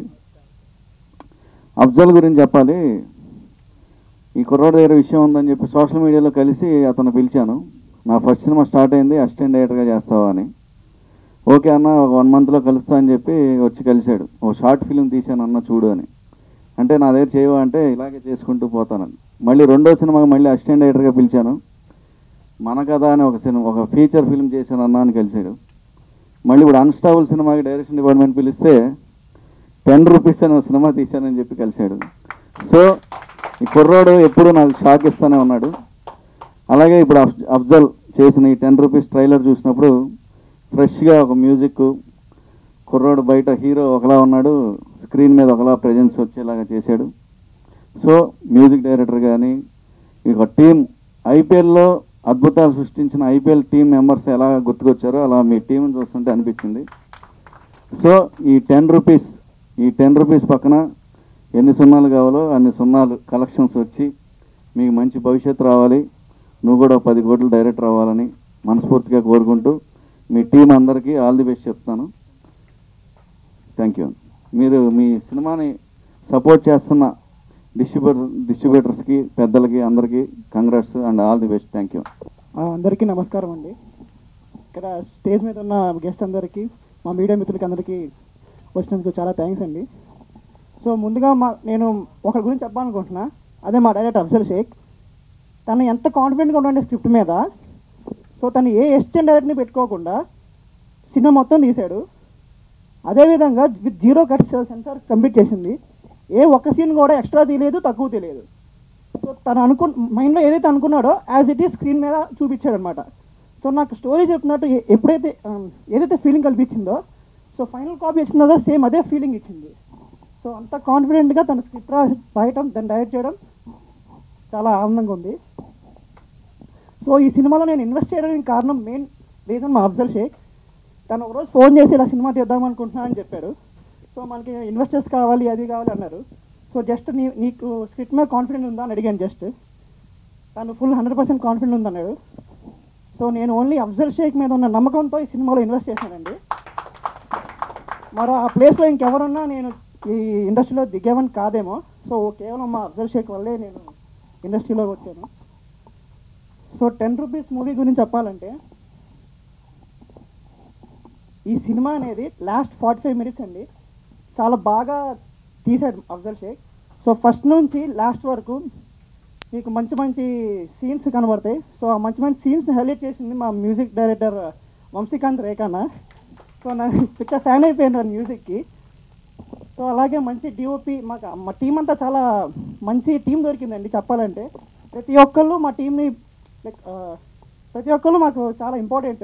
అఫ్జల్ గురించి చెప్పాలి ఈ కుర్రోడు దగ్గర విషయం ఉందని చెప్పి సోషల్ మీడియాలో కలిసి అతను పిలిచాను నా ఫస్ట్ సినిమా స్టార్ట్ అయింది అసిస్టెంట్ డైరెక్టర్గా చేస్తావా అని ఓకే అన్న ఒక వన్ మంత్లో కలుస్తా అని చెప్పి వచ్చి కలిశాడు ఓ షార్ట్ ఫిలిం తీశాను అన్న చూడు అని అంటే నా దగ్గర చేయవా అంటే ఇలాగే చేసుకుంటూ పోతానని మళ్ళీ రెండో సినిమాకి మళ్ళీ అసిస్టెంట్ డైరెక్టర్గా పిలిచాను మన కథ అని ఒక సినిమా ఒక ఫీచర్ ఫిల్మ్ చేశాను అన్న అని కలిశాడు మళ్ళీ ఇప్పుడు అన్స్టాబుల్ సినిమాకి డైరెక్షన్ డిపార్ట్మెంట్ పిలిస్తే టెన్ రూపీస్ అని ఒక సినిమా తీశానని చెప్పి కలిశాడు సో ఈ కుర్రోడు ఎప్పుడు నాకు షాక్ ఇస్తానే ఉన్నాడు అలాగే ఇప్పుడు అఫ్- అఫ్జల్ చేసిన ఈ టెన్ రూపీస్ ట్రైలర్ చూసినప్పుడు ఫ్రెష్గా ఒక మ్యూజిక్ కుర్రోడు బయట హీరో ఒకలా ఉన్నాడు స్క్రీన్ మీద ఒకలా ప్రజెన్స్ వచ్చేలాగా చేశాడు సో మ్యూజిక్ డైరెక్టర్ కానీ ఇక టీం ఐపీఎల్లో అద్భుతాలు సృష్టించిన ఐపీఎల్ టీం మెంబర్స్ ఎలా గుర్తుకొచ్చారో అలా మీ టీంని చూస్తుంటే అనిపించింది సో ఈ టెన్ రూపీస్ ఈ టెన్ రూపీస్ పక్కన ఎన్ని సున్నాలు కావాలో అన్ని సున్నాలు కలెక్షన్స్ వచ్చి మీకు మంచి భవిష్యత్తు రావాలి నువ్వు కూడా పది కోట్లు డైరెక్టర్ అవ్వాలని మనస్ఫూర్తిగా కోరుకుంటూ మీ టీం అందరికీ ఆల్ ది బెస్ట్ చెప్తాను థ్యాంక్ యూ మీరు మీ సినిమాని సపోర్ట్ చేస్తున్న డిస్ట్రిబ్యూటర్ డిస్ట్రిబ్యూటర్స్కి పెద్దలకి అందరికీ congrats and all the best thank you ఆ, అందరికీ నమస్కారం అండి ఇక్కడ స్టేజ్ మీద ఉన్న గెస్ట్ అందరికీ మా మీడియా మిత్రులకి అందరికీ వచ్చినందుకు చాలా థ్యాంక్స్ అండి సో ముందుగా మా నేను ఒకరి గురించి చెప్పాలనుకుంటున్నా అదే మా డైరెక్టర్ అఫ్జల్ షేక్ తను ఎంత కాన్ఫిడెంట్గా ఉండే స్క్రిప్ట్ మీద సో తను ఏ అసిస్టెంట్ డైరెక్టర్ని పెట్టుకోకుండా సినిమా మొత్తం తీశాడు అదేవిధంగా with zero cuts censor complete చేసింది ఏ ఒక్క సీన్ కూడా ఎక్స్ట్రా తీయలేదు తక్కువ తీయలేదు సో తను అనుకు మైండ్లో ఏదైతే అనుకున్నాడో యాజ్ ఇట్ ఈస్ స్క్రీన్ మీద చూపించాడు అనమాట సో నాకు స్టోరీ చెప్పినట్టు ఎ- ఎప్పుడైతే ఆ, ఏదైతే ఫీలింగ్ కల్పించిందో సో ఫైనల్ కాపీ ఇచ్చిందో సేమ్ అదే ఫీలింగ్ ఇచ్చింది సో అంత కాన్ఫిడెంట్గా తన స్క్రిప్ట్ రాయటం దాన్ని డైరెక్ట్ చేయడం చాలా ఆనందంగా ఉంది సో ఈ సినిమాలో నేను ఇన్వెస్ట్ చేయడానికి కారణం మెయిన్ రీజన్ మా అఫ్జల్ షేక్ తను ఒకరోజు ఫోన్ చేసి ఇలా సినిమా తీద్దాం అనుకుంటున్నా అని చెప్పాడు సో మనకి ఇన్వెస్టర్స్ కావాలి అది కావాలి అన్నారు సో జస్ట్ నీ నీకు స్క్రిప్ట్ మీద కాన్ఫిడెంట్ ఉందా అని అడిగాను జస్ట్ తను ఫుల్ హండ్రెడ్ పర్సెంట్ కాన్ఫిడెంట్ ఉందన్నాడు సో నేను ఓన్లీ అఫ్జల్ షేక్ మీద ఉన్న నమ్మకంతో ఈ సినిమాలో ఇన్వెస్ట్ చేశానండి మరో ఆ ప్లేస్లో ఇంకెవరున్నా నేను ఈ ఇండస్ట్రీలో దిగేవని కాదేమో సో కేవలం మా అఫ్జల్ షేక్ వల్లే నేను ఇండస్ట్రీలోకి వచ్చాను సో టెన్ రూపీస్ మూవీ గురించి చెప్పాలంటే ఈ సినిమా అనేది లాస్ట్ ఫార్టీ ఫైవ్ మినిట్స్ అండి చాలా బాగా తీశాడు అఫ్జల్ షేక్ సో ఫస్ట్ నుంచి లాస్ట్ వరకు మీకు మంచి మంచి సీన్స్ కనబడతాయి సో ఆ మంచి మంచి సీన్స్ హైలైట్ చేసింది మా music director Vamshikanth Rekhana so నాకు పిక్చర్ ఫ్యాన్ అయిపోయాను ఆ మ్యూజిక్కి సో అలాగే మంచి డిఓపి మాకు మా టీం అంతా చాలా మంచి టీం దొరికిందండి చెప్పాలంటే ప్రతి ఒక్కళ్ళు మా టీంని లైక్ ప్రతి ఒక్కళ్ళు మాకు చాలా ఇంపార్టెంట్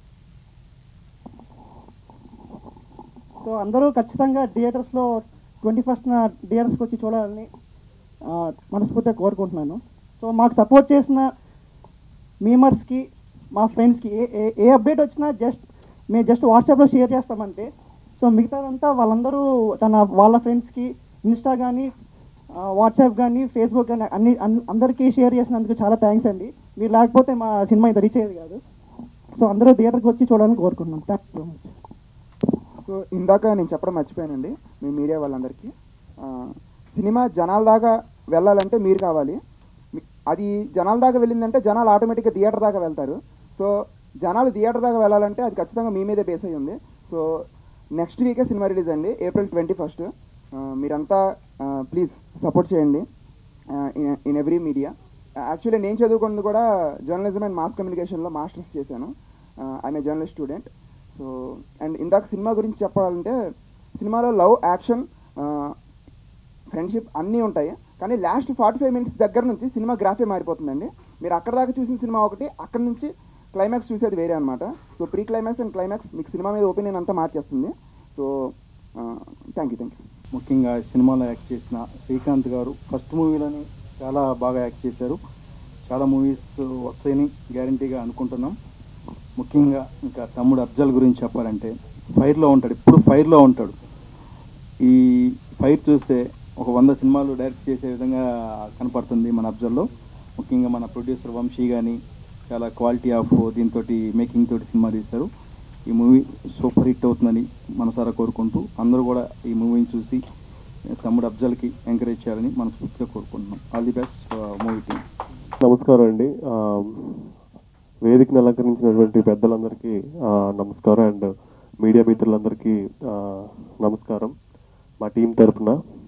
సో అందరూ ఖచ్చితంగా థియేటర్స్లో ట్వంటీ ఫస్ట్న థియేటర్స్కి వచ్చి చూడాలని ఆ, మనస్ఫూర్తిగా కోరుకుంటున్నాను సో మాకు సపోర్ట్ చేసిన మీమర్స్కి మా ఫ్రెండ్స్కి ఏ ఏ ఏ అప్డేట్ వచ్చినా జస్ట్ మేము జస్ట్ వాట్సాప్లో షేర్ చేస్తామంతే సో మిగతాదంతా వాళ్ళందరూ తన వాళ్ళ ఫ్రెండ్స్కి ఇన్స్టా కానీ వాట్సాప్ కానీ ఫేస్బుక్ కానీ అన్ని అన్- అందరికీ షేర్ చేసినందుకు చాలా థ్యాంక్స్ అండి మీరు లేకపోతే మా సినిమా ఇంత రీచ్ అయ్యేది కాదు సో అందరూ థియేటర్కి వచ్చి చూడాలని కోరుకుంటున్నాం థ్యాంక్ యూ మచ్ సో ఇందాక నేను చెప్పడం మర్చిపోయానండి మీ మీడియా వాళ్ళందరికీ ఆ, సినిమా జనాల దాకా వెళ్ళాలంటే మీరు కావాలి మీ- అది జనాల దాకా వెళ్ళిందంటే జనాలు ఆటోమేటిక్గా థియేటర్ దాకా వెళ్తారు సో జనాలు థియేటర్ దాకా వెళ్ళాలంటే అది ఖచ్చితంగా మీ మీదే బేస్ అయ్యి ఉంది సో నెక్స్ట్ వీకే సినిమా రిలీజ్ అండి ఏప్రిల్ ట్వంటీ ఫస్ట్ మీరంతా ప్లీజ్ సపోర్ట్ చేయండి ఇన్ ఎవ్రీ మీడియా యాక్చువల్లీ నేను చదువుకున్నది కూడా జర్నలిజం అండ్ మాస్ కమ్యూనికేషన్లో మాస్టర్స్ చేశాను I'm a journalist student so and ఇందాక సినిమా గురించి చెప్పాలంటే సినిమాలో లవ్ యాక్షన్ ఫ్రెండ్షిప్ అన్నీ ఉంటాయి కానీ లాస్ట్ ఫార్టీ ఫైవ్ మినిట్స్ దగ్గర నుంచి సినిమా గ్రాఫే మారిపోతుందండి మీరు అక్కడ దాకా చూసిన సినిమా ఒకటి అక్కడ నుంచి క్లైమాక్స్ చూసేది వేరే అనమాట so pre climax and climax మీకు సినిమా మీద ఒపీనియన్ అంతా మార్చేస్తుంది so thank you thank you ముఖ్యంగా సినిమాలో యాక్ట్ చేసిన శ్రీకాంత్ గారు ఫస్ట్ మూవీలోని చాలా బాగా యాక్ట్ చేశారు చాలా మూవీస్ వస్తాయని గ్యారంటీగా అనుకుంటున్నాం ముఖ్యంగా ఇంకా తమ్ముడు అఫ్జల్ గురించి చెప్పాలంటే ఫైర్లో ఉంటాడు ఇప్పుడు ఫైర్లో ఉంటాడు ఈ ఫైర్ చూస్తే ఒక వంద సినిమాలు డైరెక్ట్ చేసే విధంగా కనపడుతుంది మన అఫ్జల్లో ముఖ్యంగా మన ప్రొడ్యూసర్ వంశీ కానీ చాలా క్వాలిటీ ఆఫ్ దీంతో మేకింగ్ తోటి సినిమా తీశారు ఈ మూవీ సూపర్ హిట్ అవుతుందని మనసారా కోరుకుంటూ అందరూ కూడా ఈ మూవీని చూసి తమ్ముడు అఫ్జల్కి ఎంకరేజ్ చేయాలని మనస్ఫూర్తిగా కోరుకుంటున్నాం all the best movie team నమస్కారం అండి ఆ, వేదికను అలంకరించినటువంటి పెద్దలందరికీ ఆ, నమస్కారం అండ్ మీడియా మిత్రులందరికీ ఆ, నమస్కారం మా టీం తరపున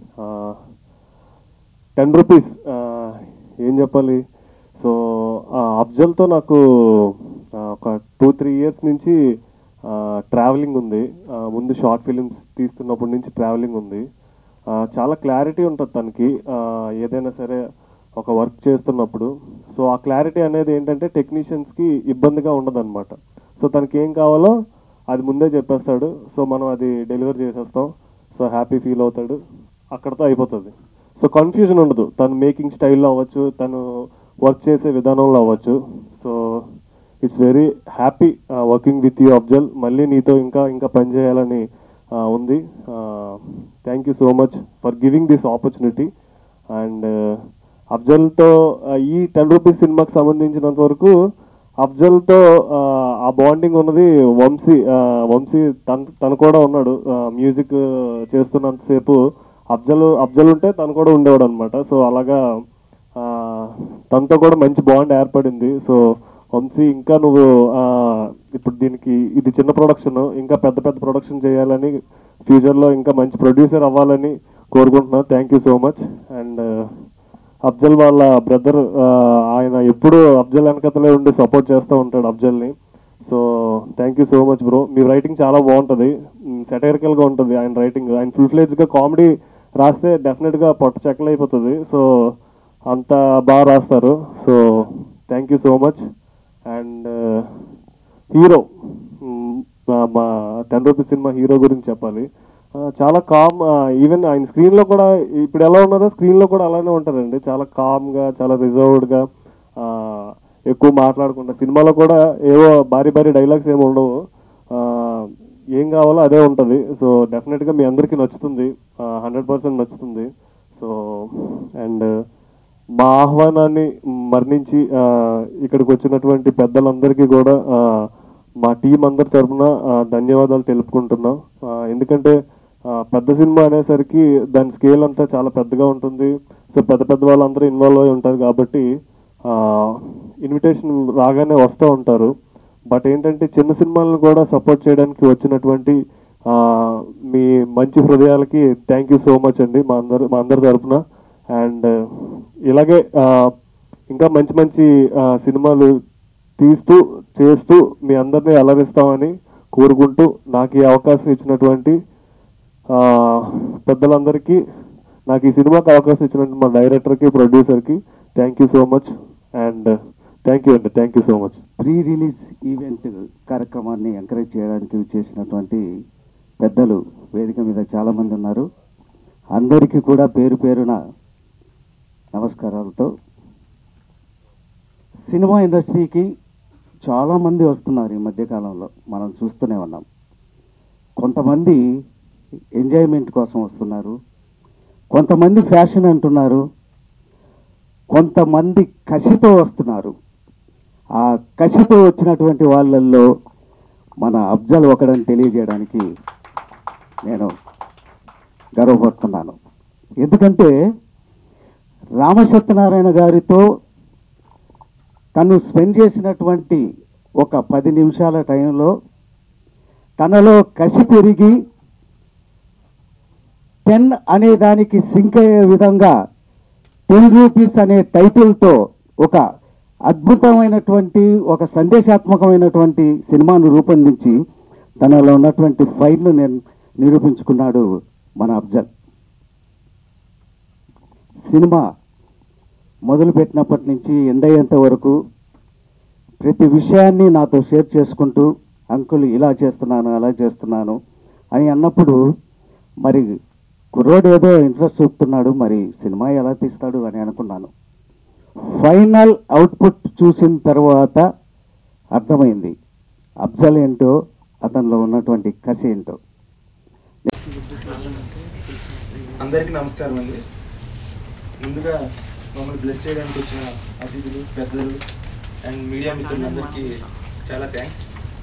టెన్ రూపీస్ ఏం చెప్పాలి సో ఆ అఫ్జల్తో నాకు ఆ, ఒక టూ త్రీ ఇయర్స్ నుంచి ట్రావెలింగ్ ఉంది ఆ, ముందు షార్ట్ ఫిలిమ్స్ తీస్తున్నప్పటి నుంచి ట్రావెలింగ్ ఉంది ఆ, చాలా క్లారిటీ ఉంటుంది తనకి ఆ, ఏదైనా సరే ఒక వర్క్ చేస్తున్నప్పుడు సో ఆ క్లారిటీ అనేది ఏంటంటే టెక్నీషియన్స్కి ఇబ్బందిగా ఉండదన్నమాట సో తనకి ఏం కావాలో అది ముందే చెప్పేస్తాడు సో మనం అది డెలివర్ చేసేస్తాం సో హ్యాపీ ఫీల్ అవుతాడు అక్కడతో అయిపోతుంది సో కన్ఫ్యూజన్ ఉండదు తను మేకింగ్ స్టైల్లో అవ్వచ్చు తను వర్క్ చేసే విధానంలో అవ్వచ్చు so it's very happy working with you Afzal మళ్ళీ నీతో ఇంకా ఇంకా పని చేయాలని ఆ, ఉంది thank you so much for giving this opportunity and అఫ్జల్తో ఆ, ఈ టెన్ రూపీస్ సినిమాకి సంబంధించినంత వరకు అఫ్జల్తో ఆ, ఆ బాండింగ్ ఉన్నది వంశీ ఆ, వంశీ తన తను కూడా ఉన్నాడు మ్యూజిక్ చేస్తున్నంతసేపు అఫ్జల్ అఫ్జల్ ఉంటే తను కూడా ఉండేవాడు అనమాట సో అలాగా ఆ, తనతో కూడా మంచి బాండ్ ఏర్పడింది సో వంశీ ఇంకా నువ్వు ఆ, ఇప్పుడు దీనికి ఇది చిన్న ప్రొడక్షన్ ఇంకా పెద్ద పెద్ద ప్రొడక్షన్ చేయాలని ఫ్యూచర్లో ఇంకా మంచి ప్రొడ్యూసర్ అవ్వాలని కోరుకుంటున్నాను thank you so much and Afzal వాళ్ళ బ్రదర్ ఆయన ఎప్పుడు అఫ్జల్ వెనకతలే ఉండి సపోర్ట్ చేస్తూ ఉంటాడు అఫ్జల్ని so thank you so much bro మీ రైటింగ్ చాలా బాగుంటుంది సెటైరికల్గా ఉంటుంది ఆయన రైటింగ్ ఆయన ఫుల్ ఫ్లేజ్గా కామెడీ రాస్తే డెఫినెట్గా పొట్ట చెక్కలు అయిపోతుంది సో అంత బాగా రాస్తారు so thank you so much and hero మా టెన్ రూపీస్ సినిమా హీరో గురించి చెప్పాలి ఆ, చాలా కామ్ ఈవెన్ ఆయన స్క్రీన్లో కూడా ఇప్పుడు ఎలా ఉన్నారో స్క్రీన్లో కూడా అలానే ఉంటారండి చాలా కామ్గా చాలా రిజర్వ్డ్గా ఎక్కువ మాట్లాడకుండా సినిమాలో కూడా ఏవో భారీ భారీ డైలాగ్స్ ఏమి ఉండవు ఆ, ఏం కావాలో అదే ఉంటుంది సో డెఫినెట్గా మీ అందరికీ నచ్చుతుంది హండ్రెడ్ పర్సెంట్ నచ్చుతుంది సో అండ్ మా ఆహ్వానాన్ని మరణించి ఆ, ఇక్కడికి వచ్చినటువంటి పెద్దలందరికీ కూడా ఆ, మా టీం అందరి తరఫున ధన్యవాదాలు తెలుపుకుంటున్నాం ఆ, ఎందుకంటే ఆ, పెద్ద సినిమా అనేసరికి దాని స్కేల్ అంతా చాలా పెద్దగా ఉంటుంది సో పెద్ద పెద్ద వాళ్ళందరూ ఇన్వాల్వ్ అయి ఉంటారు కాబట్టి ఇన్విటేషన్ రాగానే వస్తూ ఉంటారు బట్ ఏంటంటే చిన్న సినిమాలను కూడా సపోర్ట్ చేయడానికి వచ్చినటువంటి ఆ, మీ మంచి హృదయాలకి థ్యాంక్ యూ సో మచ్ అండి మా అందరు మా అందరి తరఫున అండ్ ఇలాగే ఆ, ఇంకా మంచి మంచి ఆ, సినిమాలు తీస్తూ చేస్తూ మీ అందరినీ అలరిస్తామని కోరుకుంటూ నాకు ఈ అవకాశం ఇచ్చినటువంటి ఆ, పెద్దలందరికీ నాకు ఈ సినిమాకి అవకాశం ఇచ్చినటువంటి మా డైరెక్టర్కి ప్రొడ్యూసర్కి thank you so much and thank you అండి thank you so much pre release event కార్యక్రమాన్ని ఎంకరేజ్ చేయడానికి చేసినటువంటి పెద్దలు వేదిక మీద చాలామంది ఉన్నారు అందరికీ కూడా పేరు పేరున నమస్కారాలతో సినిమా ఇండస్ట్రీకి చాలామంది వస్తున్నారు ఈ మధ్యకాలంలో మనం చూస్తూనే ఉన్నాం కొంతమంది ఎంజాయ్మెంట్ కోసం వస్తున్నారు కొంతమంది ఫ్యాషన్ అంటున్నారు కొంతమంది కసితో వస్తున్నారు ఆ కసితో వచ్చినటువంటి వాళ్ళల్లో మన అఫ్జల్ ఒకడని తెలియజేయడానికి నేను గర్వపడుతున్నాను ఎందుకంటే రామసత్యనారాయణ గారితో తను స్పెండ్ చేసినటువంటి ఒక పది నిమిషాల టైంలో తనలో కసి పెరిగి టెన్ అనే దానికి సింక్ అయ్యే విధంగా టెన్ రూపీస్ అనే టైటిల్తో ఒక అద్భుతమైనటువంటి ఒక సందేశాత్మకమైనటువంటి సినిమాను రూపొందించి తనలో ఉన్నటువంటి ఫైర్ను నేను నిరూపించుకున్నాడు మన అఫ్జల్ సినిమా మొదలుపెట్టినప్పటి నుంచి ఎండ్ అయ్యేంత వరకు ప్రతి విషయాన్ని నాతో షేర్ చేసుకుంటూ అంకుల్ ఇలా చేస్తున్నాను అలా చేస్తున్నాను అని అన్నప్పుడు మరి కుర్రోడు ఏదో ఇంట్రెస్ట్ చూపుతున్నాడు మరి సినిమా ఎలా తీస్తాడు అని అనుకున్నాను ఫైనల్ అవుట్పుట్ చూసిన తర్వాత అర్థమైంది అఫ్జల్ ఏంటో అతనిలో ఉన్నటువంటి కసి ఏంటో అందరికీ నమస్కారం అండి ముందుగా మమ్మల్ని బ్లెస్ చేయడానికి వచ్చిన అతిథులు పెద్దలు అండ్ మీడియా మిత్రులందరికీ చాలా థ్యాంక్స్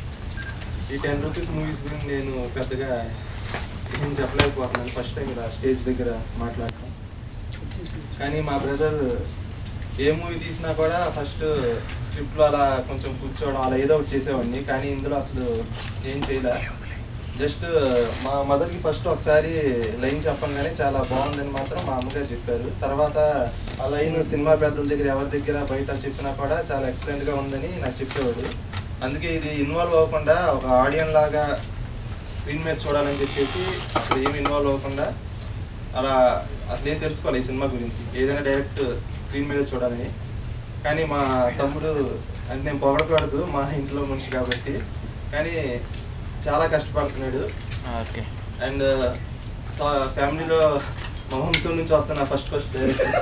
ఈ టెన్ రూపీస్ మూవీస్ గురించి నేను పెద్దగా ఏం చెప్పలేకపోతున్నాను ఫస్ట్ టైం ఇలా స్టేజ్ దగ్గర మాట్లాడటం కానీ మా బ్రదర్ ఏ మూవీ తీసినా కూడా ఫస్ట్ స్క్రిప్ట్లో అలా కొంచెం కూర్చోవడం అలా ఏదో ఒకటి చేసేవాడిని కానీ ఇందులో అసలు ఏం చేయలే జస్ట్ మా మదర్కి ఫస్ట్ ఒకసారి లైన్ చెప్పంగానే చాలా బాగుందని మాత్రం మా అమ్మగారు చెప్పారు తర్వాత ఆ లైన్ సినిమా పెద్దల దగ్గర ఎవరి దగ్గర బయట చెప్పినా కూడా చాలా ఎక్సలెంట్గా ఉందని నాకు చెప్పేవాడు అందుకే ఇది ఇన్వాల్వ్ అవ్వకుండా ఒక ఆడియన్ లాగా స్క్రీన్ మీద చూడాలని చెప్పేసి అసలు ఏమి ఇన్వాల్వ్ అవ్వకుండా అలా అసలు ఏం తెలుసుకోవాలి ఈ సినిమా గురించి ఏదైనా డైరెక్ట్ స్క్రీన్ మీద చూడాలని కానీ మా తమ్ముడు అంటే నేను పొగడకూడదు మా ఇంట్లో మనిషి కాబట్టి కానీ చాలా కష్టపడుతున్నాడు అండ్ ఫ్యామిలీలో మా వంశం నుంచి వస్తున్న ఫస్ట్ ఫస్ట్ డైరెక్టర్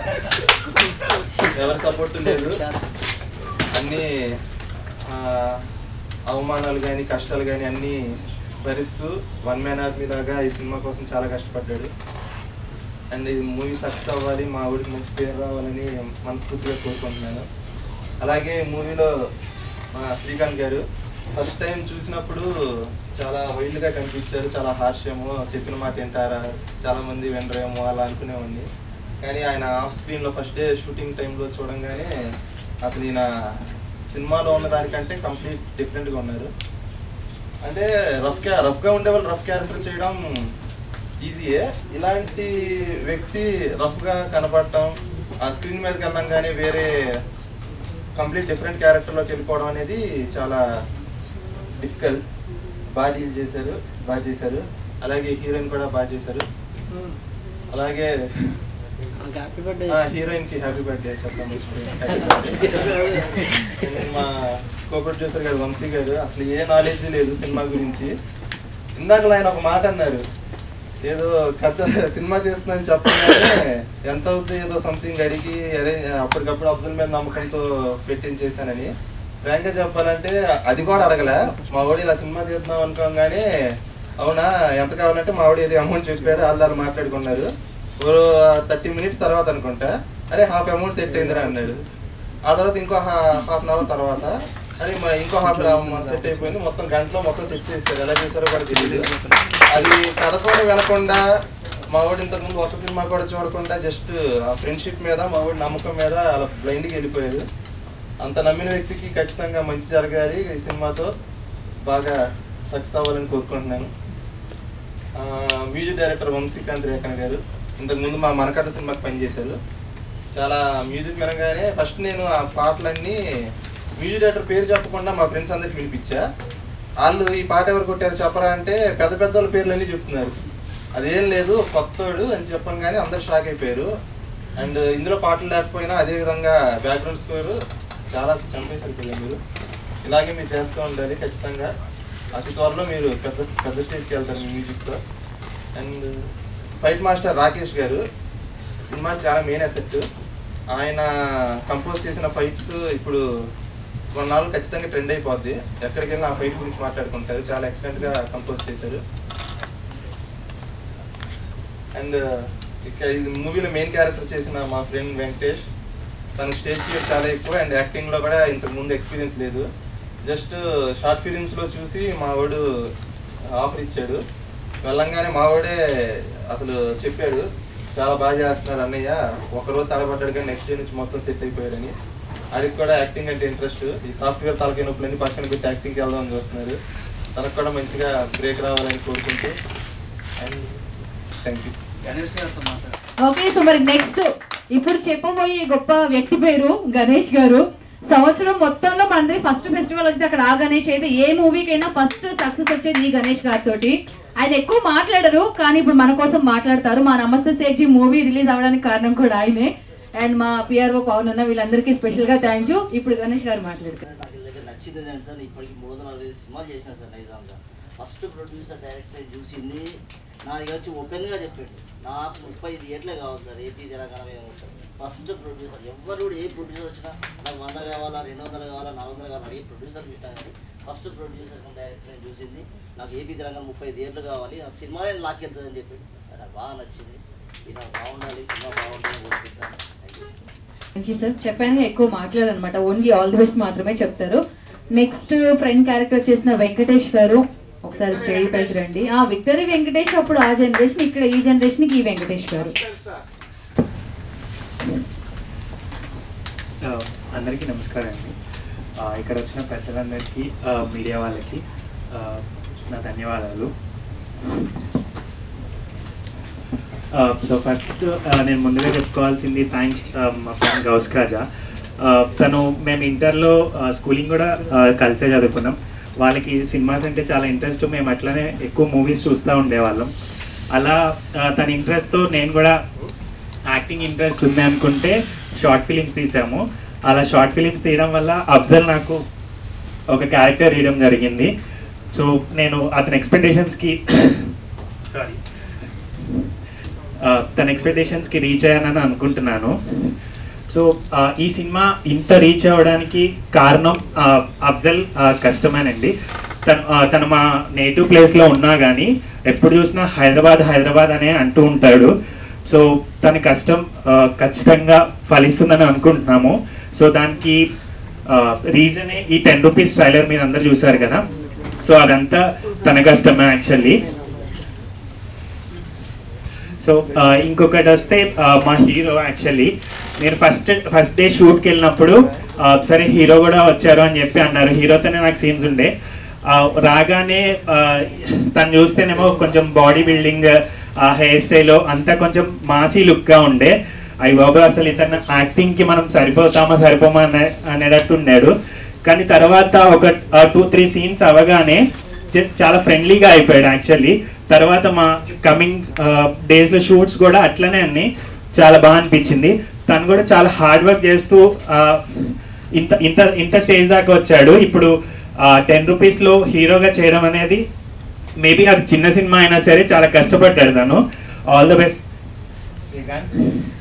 ఎవరి సపోర్ట్ లేదు అన్నీ ఆ, అవమానాలు కానీ కష్టాలు కానీ అన్నీ భరిస్తూ వన్ మ్యాన్ ఆర్మీ లాగా ఈ సినిమా కోసం చాలా కష్టపడ్డాడు అండ్ ఈ మూవీ సక్సెస్ అవ్వాలి మా ఊరికి మంచి పేరు రావాలని మనస్ఫూర్తిగా కోరుకుంటున్నాను అలాగే మూవీలో మా శ్రీకాంత్ గారు ఫస్ట్ టైం చూసినప్పుడు చాలా వైల్డ్గా కనిపించారు చాలా హాస్యము చెప్పిన మాట వింటారా చాలా మంది వినరేమో అలా అనుకునేవాడిని కానీ ఆయన ఆఫ్ స్క్రీన్లో ఫస్ట్ డే షూటింగ్ టైంలో చూడంగానే అసలు ఈయన సినిమాలో ఉన్న దానికంటే కంప్లీట్ డిఫరెంట్గా ఉన్నారు అంటే రఫ్ క్యా రఫ్గా ఉండే వాళ్ళు రఫ్ క్యారెక్టర్ చేయడం ఈజీయే ఇలాంటి వ్యక్తి రఫ్గా కనపడటం ఆ స్క్రీన్ మీదకి వెళ్ళంగానే వేరే కంప్లీట్ డిఫరెంట్ క్యారెక్టర్లోకి వెళ్ళిపోవడం అనేది చాలా డిఫికల్ట్ బాగా డీల్ చేశారు బాగా చేశారు అలాగే హీరోయిన్ కూడా బాగా చేశారు అలాగే హీరోయిన్ కి హ్యాపీ బర్త్డే చెప్తాం మా కో ప్రొడ్యూసర్ గారు వంశీ గారు అసలు ఏ నాలెడ్జ్ లేదు సినిమా గురించి ఇందాక ఆయన ఒక మాట అన్నారు ఏదో కథ సినిమా తీస్తుందని చెప్పగానే ఎంత అవుతుంది ఏదో సంథింగ్ అడిగి అరే అప్పటికప్పుడు అబ్జల్ మీద నమ్మకంతో పెట్టించేసానని ఫ్రాంక్ గా చెప్పాలంటే అది కూడా అడగలే మా వాడు ఇలా సినిమా తీద్దాం అనుకోగానే అవునా ఎంత కావాలంటే మా వాడు ఏదో అమౌంట్ చెప్పాడు వాళ్ళు వాళ్ళు మాట్లాడుకున్నారు ఓ థర్టీ మినిట్స్ తర్వాత అనుకుంటా అరే హాఫ్ అమౌంట్ సెట్ అయిందిరా అన్నాడు ఆ తర్వాత ఇంకో హాఫ్ అన్ అవర్ తర్వాత అరే మా ఇంకో హాఫ్ సెట్ అయిపోయింది మొత్తం గంటలో మొత్తం సెట్ చేస్తారు ఎలా చేశారో కూడా తెలియదు అది కథ కూడా వినకుండా మా వాడు ఇంతకుముందు ఒక సినిమా కూడా చూడకుండా జస్ట్ ఆ ఫ్రెండ్షిప్ మీద మా వాడి నమ్మకం మీద అలా బ్లైండ్గా వెళ్ళిపోయాడు అంత నమ్మిన వ్యక్తికి ఖచ్చితంగా మంచి జరగాలి ఈ సినిమాతో బాగా సక్సెస్ అవ్వాలని కోరుకుంటున్నాను ఆ, మ్యూజిక్ డైరెక్టర్ వంశీకాంత్ రేఖన్ గారు ఇంతకుముందు మా మనకథ సినిమాకి పనిచేశారు చాలా మ్యూజిక్ వినగానే ఫస్ట్ నేను ఆ పాటలన్నీ మ్యూజిక్ డైరెక్టర్ పేరు చెప్పకుండా మా ఫ్రెండ్స్ అందరికి వినిపించా వాళ్ళు ఈ పాట ఎవరు కొట్టారు చెప్పరా అంటే పెద్ద పెద్ద వాళ్ళ పేర్లన్నీ చెప్తున్నారు అదేం లేదు కొత్తోడు అని చెప్పంగానే అందరు షాక్ అయిపోయారు అండ్ ఇందులో పాటలు లేకపోయినా అదే విధంగా బ్యాక్గ్రౌండ్ స్కోర్ చాలా చంపేశారు పిల్లలు మీరు ఇలాగే మీరు చేస్తూ ఉండాలి ఖచ్చితంగా అతి త్వరలో మీరు పెద్ద పెద్ద స్టేజ్కి వెళ్తారు మీ మ్యూజిక్తో అండ్ ఫైట్ మాస్టర్ రాకేష్ గారు సినిమా చాలా మెయిన్ అసెట్ ఆయన కంపోజ్ చేసిన ఫైట్స్ ఇప్పుడు కొన్నాళ్ళు ఖచ్చితంగా ట్రెండ్ అయిపోద్ది ఎక్కడికి వెళ్ళినా ఆ ఫైట్ గురించి మాట్లాడుకుంటారు చాలా ఎక్సలెంట్గా కంపోజ్ చేశారు అండ్ ఇక ఇది మూవీలో మెయిన్ క్యారెక్టర్ చేసిన మా ఫ్రెండ్ వెంకటేష్ తనకు స్టేజ్ ఫియర్ చాలా ఎక్కువ అండ్ యాక్టింగ్లో కూడా ఇంతకు ముందు ఎక్స్పీరియన్స్ లేదు జస్ట్ షార్ట్ ఫిలిమ్స్లో చూసి మా వాడు ఆఫర్ ఇచ్చాడు వెళ్ళంగానే మా వాడే అసలు చెప్పాడు చాలా బాగా చేస్తున్నారు అన్నయ్య ఒకరోజు తడబడ్డాడు కానీ నెక్స్ట్ డే నుంచి మొత్తం సెట్ అయిపోయారని ఆడికి కూడా యాక్టింగ్ అంటే ఇంట్రెస్ట్ ఈ సాఫ్ట్వేర్ తలకాయ నొప్పులన్నీ పక్కన పెట్టి యాక్టింగ్కి వెళ్దామని చూస్తున్నారు తనకు కూడా మంచిగా బ్రేక్ రావాలని కోరుకుంటూ అండ్ థ్యాంక్ యూ గణేష్ గారితో మాట్లాడు ఓకే సో మరి నెక్స్ట్ ఇప్పుడు చెప్పబోయే గొప్ప వ్యక్తి పేరు గణేష్ గారు సంవత్సరం మొత్తంలో మనందరి ఫస్ట్ ఫెస్టివల్ వచ్చింది అక్కడ ఆ గణేష్ అయితే ఏ మూవీకైనా ఫస్ట్ సక్సెస్ వచ్చేది ఈ గణేష్ గారితో ఆయన ఎక్కువ మాట్లాడరు కానీ ఇప్పుడు మన కోసం మాట్లాడతారు మా నమస్తే సేట్జీ మూవీ రిలీజ్ అవ్వడానికి కారణం కూడా ఆయనే అండ్ మా పిఆర్ఓ పవన్ అన్న వీళ్ళందరికీ స్పెషల్ గా థ్యాంక్ యూ ఇప్పుడు గణేష్ గారు మాట్లాడతారు నాకు దగ్గర నచ్చింది ఏంటంటే సార్ ఇప్పటికి మూడు వందల అరవై ఐదు సినిమాలు చేసిన సార్ నైజాంగా ఫస్ట్ ప్రొడ్యూసర్ డైరెక్టర్ చూసింది నా దగ్గర వచ్చి ఓపెన్గా చెప్పాడు నాకు ముప్పై ఐదు ఏట్లే కావాలి సార్ ఏపీ తెలంగాణ మీద ఉంటుంది ఫస్ట్ ప్రొడ్యూసర్ ఎవరు కూడా ఏ ప్రొడ్యూసర్ వచ్చినా నాకు వంద కావాలా రెండు వందలు కావాలా నాలుగు వందలు కావాలా ఏ ప్రొడ్యూసర్ ఇష్టం కానీ ఫస్ట్ ప్రొడ్యూసర్ డైరెక్టర్ చూసింది నాకు ఏపీ తెలంగాణ ముప్పై ఐదు ఏళ్ళు కావాలి ఆ సినిమానే లాక్కెళ్తుందని చెప్పాడు నాకు బాగా నచ్చింది ఇది నాకు బాగుండాలి సినిమా బాగుండాలని కోరుకుంటాను thank you thank you sir చెప్పాను ఎక్కువ మాట్లాడనమాట ఓన్లీ ఆల్ ది బెస్ట్ మాత్రమే చెప్తారు నెక్స్ట్ ఫ్రెండ్ క్యారెక్టర్ చేసిన వెంకటేష్ గారు ఒకసారి స్టేజ్ పైకి రండి ఆ విక్టరీ వెంకటేష్ అప్పుడు ఆ జనరేషన్ ఇక్కడ ఈ జనరేషన్ కి ఈ వెంకటేష్ గారు ఆ, అందరికీ నమస్కారం అండి ఆ, ఇక్కడ వచ్చిన పెద్దలందరికీ ఆ, మీడియా వాళ్ళకి ఆ, నా ధన్యవాదాలు సో ఫస్ట్ నేను ముందుగా చెప్పుకోవాల్సింది థ్యాంక్స్ మా ఫ్రెండ్ గౌస్ రాజా ఆ, తను మేము ఇంటర్లో స్కూలింగ్ కూడా ఆ, కలిసే చదువుకున్నాం వాళ్ళకి సినిమాస్ అంటే చాలా ఇంట్రెస్ట్ మేము అట్లనే ఎక్కువ మూవీస్ చూస్తూ ఉండేవాళ్ళం అలా ఆ, తన ఇంట్రెస్ట్తో నేను కూడా యాక్టింగ్ ఇంట్రెస్ట్ ఉంది అనుకుంటే షార్ట్ ఫిలిమ్స్ తీసాము అలా షార్ట్ ఫిలిమ్స్ తీయడం వల్ల అఫ్జల్ నాకు ఒక క్యారెక్టర్ ఇవ్వడం జరిగింది సో నేను అతని ఎక్స్పెక్టేషన్స్కి సారీ తన ఎక్స్పెక్టేషన్స్కి రీచ్ అయ్యానని అనుకుంటున్నాను సో ఈ సినిమా ఇంత రీచ్ అవ్వడానికి కారణం ఆ, అఫ్జల్ ఆ, కష్టమేనండి తను ఆ, తను మా నేటివ్ ప్లేస్లో ఉన్నా కానీ ఎప్పుడు చూసినా హైదరాబాద్ హైదరాబాద్ అనే అంటూ ఉంటాడు సో తన కష్టం ఆ, ఖచ్చితంగా ఫలిస్తుందని అనుకుంటున్నాము సో దానికి రీజనే ఈ టెన్ రూపీస్ ట్రైలర్ మీరు అందరు చూసారు కదా సో అదంతా తన కష్టమే యాక్చువల్లీ సో ఆ, ఇంకొకటి వస్తే ఆ, మా హీరో యాక్చువల్లీ నేను ఫస్ట్ ఫస్ట్ డే షూట్కి వెళ్ళినప్పుడు ఆ, సరే హీరో కూడా వచ్చారు అని చెప్పి అన్నారు హీరోతోనే నాకు సీన్స్ ఉండే ఆ, రాగానే ఆ, తను చూస్తేనేమో కొంచెం బాడీ బిల్డింగ్ హెయిర్ స్టైల్ అంతా కొంచెం మాసీ లుక్గా ఉండే అవి బాబు అసలు ఇతను యాక్టింగ్కి మనం సరిపోతామా సరిపోమా అనే అనేటట్టు ఉన్నాడు కానీ తర్వాత ఒక టూ త్రీ సీన్స్ అవగానే చ- చాలా ఫ్రెండ్లీగా అయిపోయాడు యాక్చువల్లీ తర్వాత మా కమింగ్ డేస్లో షూట్స్ కూడా అట్లనే అన్ని చాలా బాగా అనిపించింది తను కూడా చాలా హార్డ్ వర్క్ చేస్తూ ఆ, ఇంత ఇంత ఇంత స్టేజ్ దాకా వచ్చాడు ఇప్పుడు టెన్ రూపీస్లో హీరోగా చేయడం అనేది మేబీ అది చిన్న సినిమా అయినా సరే చాలా కష్టపడ్డాడు తను ఆల్ ద బెస్ట్ శ్రీకాంత్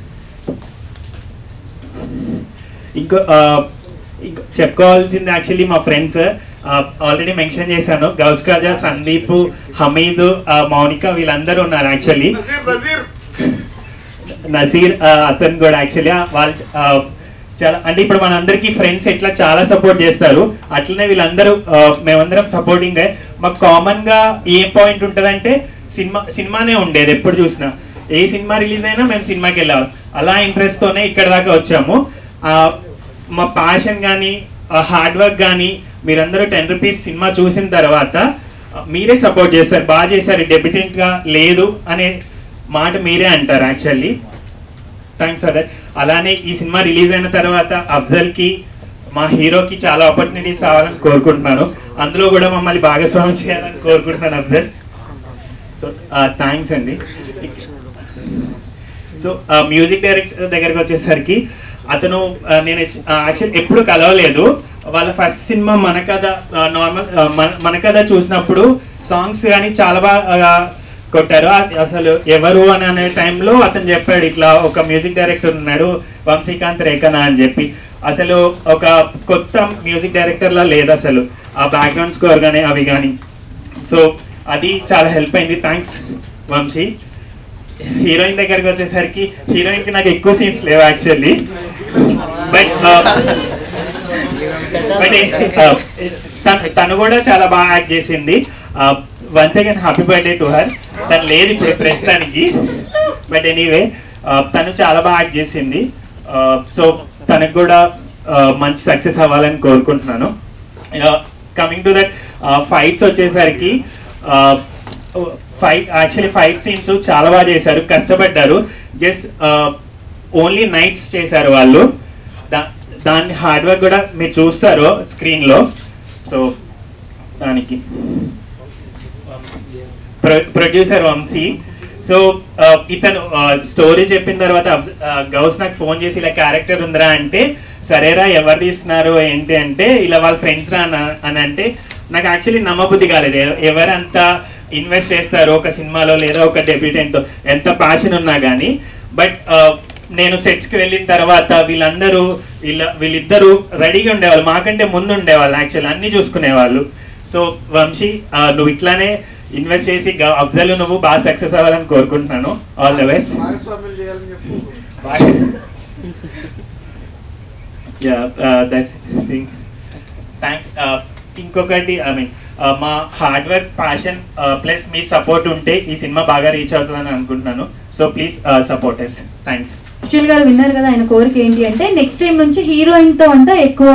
ఇంకో ఆ, ఇంకో చెప్పుకోవాల్సింది యాక్చువల్లీ మా ఫ్రెండ్స్ ఆల్రెడీ మెన్షన్ చేశాను గౌస్ కాజా సందీప్ హమీద్ ఆ, మౌనిక వీళ్ళందరూ ఉన్నారు యాక్చువల్లీ నసీర్ ఆ, అతను కూడా యాక్చువల్లీ వాళ్ళు ఆ, చాలా అంటే ఇప్పుడు మనందరికీ ఫ్రెండ్స్ ఎట్లా చాలా సపోర్ట్ చేస్తారు అట్లనే వీళ్ళందరూ ఆ, మేమందరం సపోర్టింగ్ మాకు కామన్ గా ఏ పాయింట్ ఉంటుందంటే సినిమా సినిమానే ఉండేది ఎప్పుడు చూసినా ఏ సినిమా రిలీజ్ అయినా మేము సినిమాకి వెళ్ళాలి అలా ఇంట్రెస్ట్ తోనే ఇక్కడ దాకా వచ్చాము ఆ, మా ప్యాషన్ కానీ హార్డ్ వర్క్ కానీ మీరందరూ టెన్ రూపీస్ సినిమా చూసిన తర్వాత ఆ, మీరే సపోర్ట్ చేస్తారు బాగా చేశారు డెబ్యూటెంట్ గా లేదు అనే మాట మీరే అంటారు యాక్చువల్లీ థ్యాంక్స్ ఫర్ దట్ అలానే ఈ సినిమా రిలీజ్ అయిన తర్వాత అఫ్జల్ కి మా హీరోకి చాలా ఆపర్చునిటీస్ రావాలని కోరుకుంటున్నాను అందులో కూడా మమ్మల్ని భాగస్వామి చేయాలని కోరుకుంటున్నాను అఫ్జల్ సో థ్యాంక్స్ అండి సో మ్యూజిక్ డైరెక్టర్ దగ్గరికి వచ్చేసరికి అతను ఆ, నేను యాక్చువల్ ఎప్పుడు కలవలేదు వాళ్ళ ఫస్ట్ సినిమా మన కథ నార్మల్ మన కథ చూసినప్పుడు సాంగ్స్ కానీ చాలా బాగా కొట్టారు అది అసలు ఎవరు అని అనే టైంలో అతను చెప్పాడు ఇట్లా ఒక మ్యూజిక్ డైరెక్టర్ ఉన్నాడు వంశీకాంత్ రేఖనా అని చెప్పి అసలు ఒక కొత్త మ్యూజిక్ డైరెక్టర్లా లేదు అసలు ఆ బ్యాక్గ్రౌండ్ స్కోర్ కానీ అవి కానీ సో అది చాలా హెల్ప్ అయింది థ్యాంక్స్ వంశీ హీరోయిన్ దగ్గరికి వచ్చేసరికి హీరోయిన్ కి నాకు ఎక్కువ సీన్స్ లేవు యాక్చువల్లీ బట్ బట్ తను కూడా చాలా బాగా యాక్ట్ చేసింది once again happy birthday to her తను లేదు ఇప్పుడు ప్రస్తుతానికి బట్ ఎనీవే తను చాలా బాగా యాక్ట్ చేసింది సో తనకు కూడా uh, మంచి సక్సెస్ అవ్వాలని కోరుకుంటున్నాను కమింగ్ టు దట్ ఫైట్స్ వచ్చేసరికి ఫైట్ యాక్చువల్లీ ఫైట్ సీన్స్ చాలా బాగా చేశారు కష్టపడ్డారు జస్ట్ ఓన్లీ నైట్స్ చేశారు వాళ్ళు దా దాని హార్డ్ వర్క్ కూడా మీరు చూస్తారు స్క్రీన్లో సో దానికి ప్రొడ్యూసర్ వంశీ సో ఇతను స్టోరీ చెప్పిన తర్వాత ఆ, గౌస్ నాకు ఫోన్ చేసి ఇలా క్యారెక్టర్ ఉందిరా అంటే సరేరా ఎవరు తీస్తున్నారు ఏంటి అంటే ఇలా వాళ్ళ ఫ్రెండ్స్ రా అన- అని అంటే నాకు యాక్చువల్లీ నమ్మబుద్ధి కాలేదు ఎ- ఎవరంత ఇన్వెస్ట్ చేస్తారు ఒక సినిమాలో లేదా ఒక డెబ్యూటెంట్ ఎంత ప్యాషన్ ఉన్నా కానీ బట్ నేను సెట్స్కి వెళ్ళిన తర్వాత వీళ్ళందరూ వీళ్ళ వీళ్ళిద్దరూ రెడీగా ఉండేవాళ్ళు మాకంటే ముందు ఉండేవాళ్ళు యాక్చువల్లీ అన్నీ చూసుకునేవాళ్ళు సో వంశీ ఆ, నువ్వు ఇట్లానే ఇన్వెస్ట్ చేసి అఫ్జల్ నువ్వు బాగా సక్సెస్ అవ్వాలని కోరుకుంటున్నాను ఆల్ ద బెస్ట్ భాగస్వామ్యం చేయాలని చెప్పు యా దట్స్ థింగ్ థ్యాంక్స్ ఇంకొకటి ఐ మీన్ మా హార్డ్ వర్క్ ప్యాషన్ ప్లస్ మీ సపోర్ట్ ఉంటే ఈ సినిమా బాగా రీచ్ అవుతుందని అనుకుంటున్నాను so please support yes thanks Afzal garu విన్నారు కదా ఆయన కోరిక ఏంటి అంటే నెక్స్ట్ టైం నుంచి హీరోయిన్ తో అంటే ఎక్కువ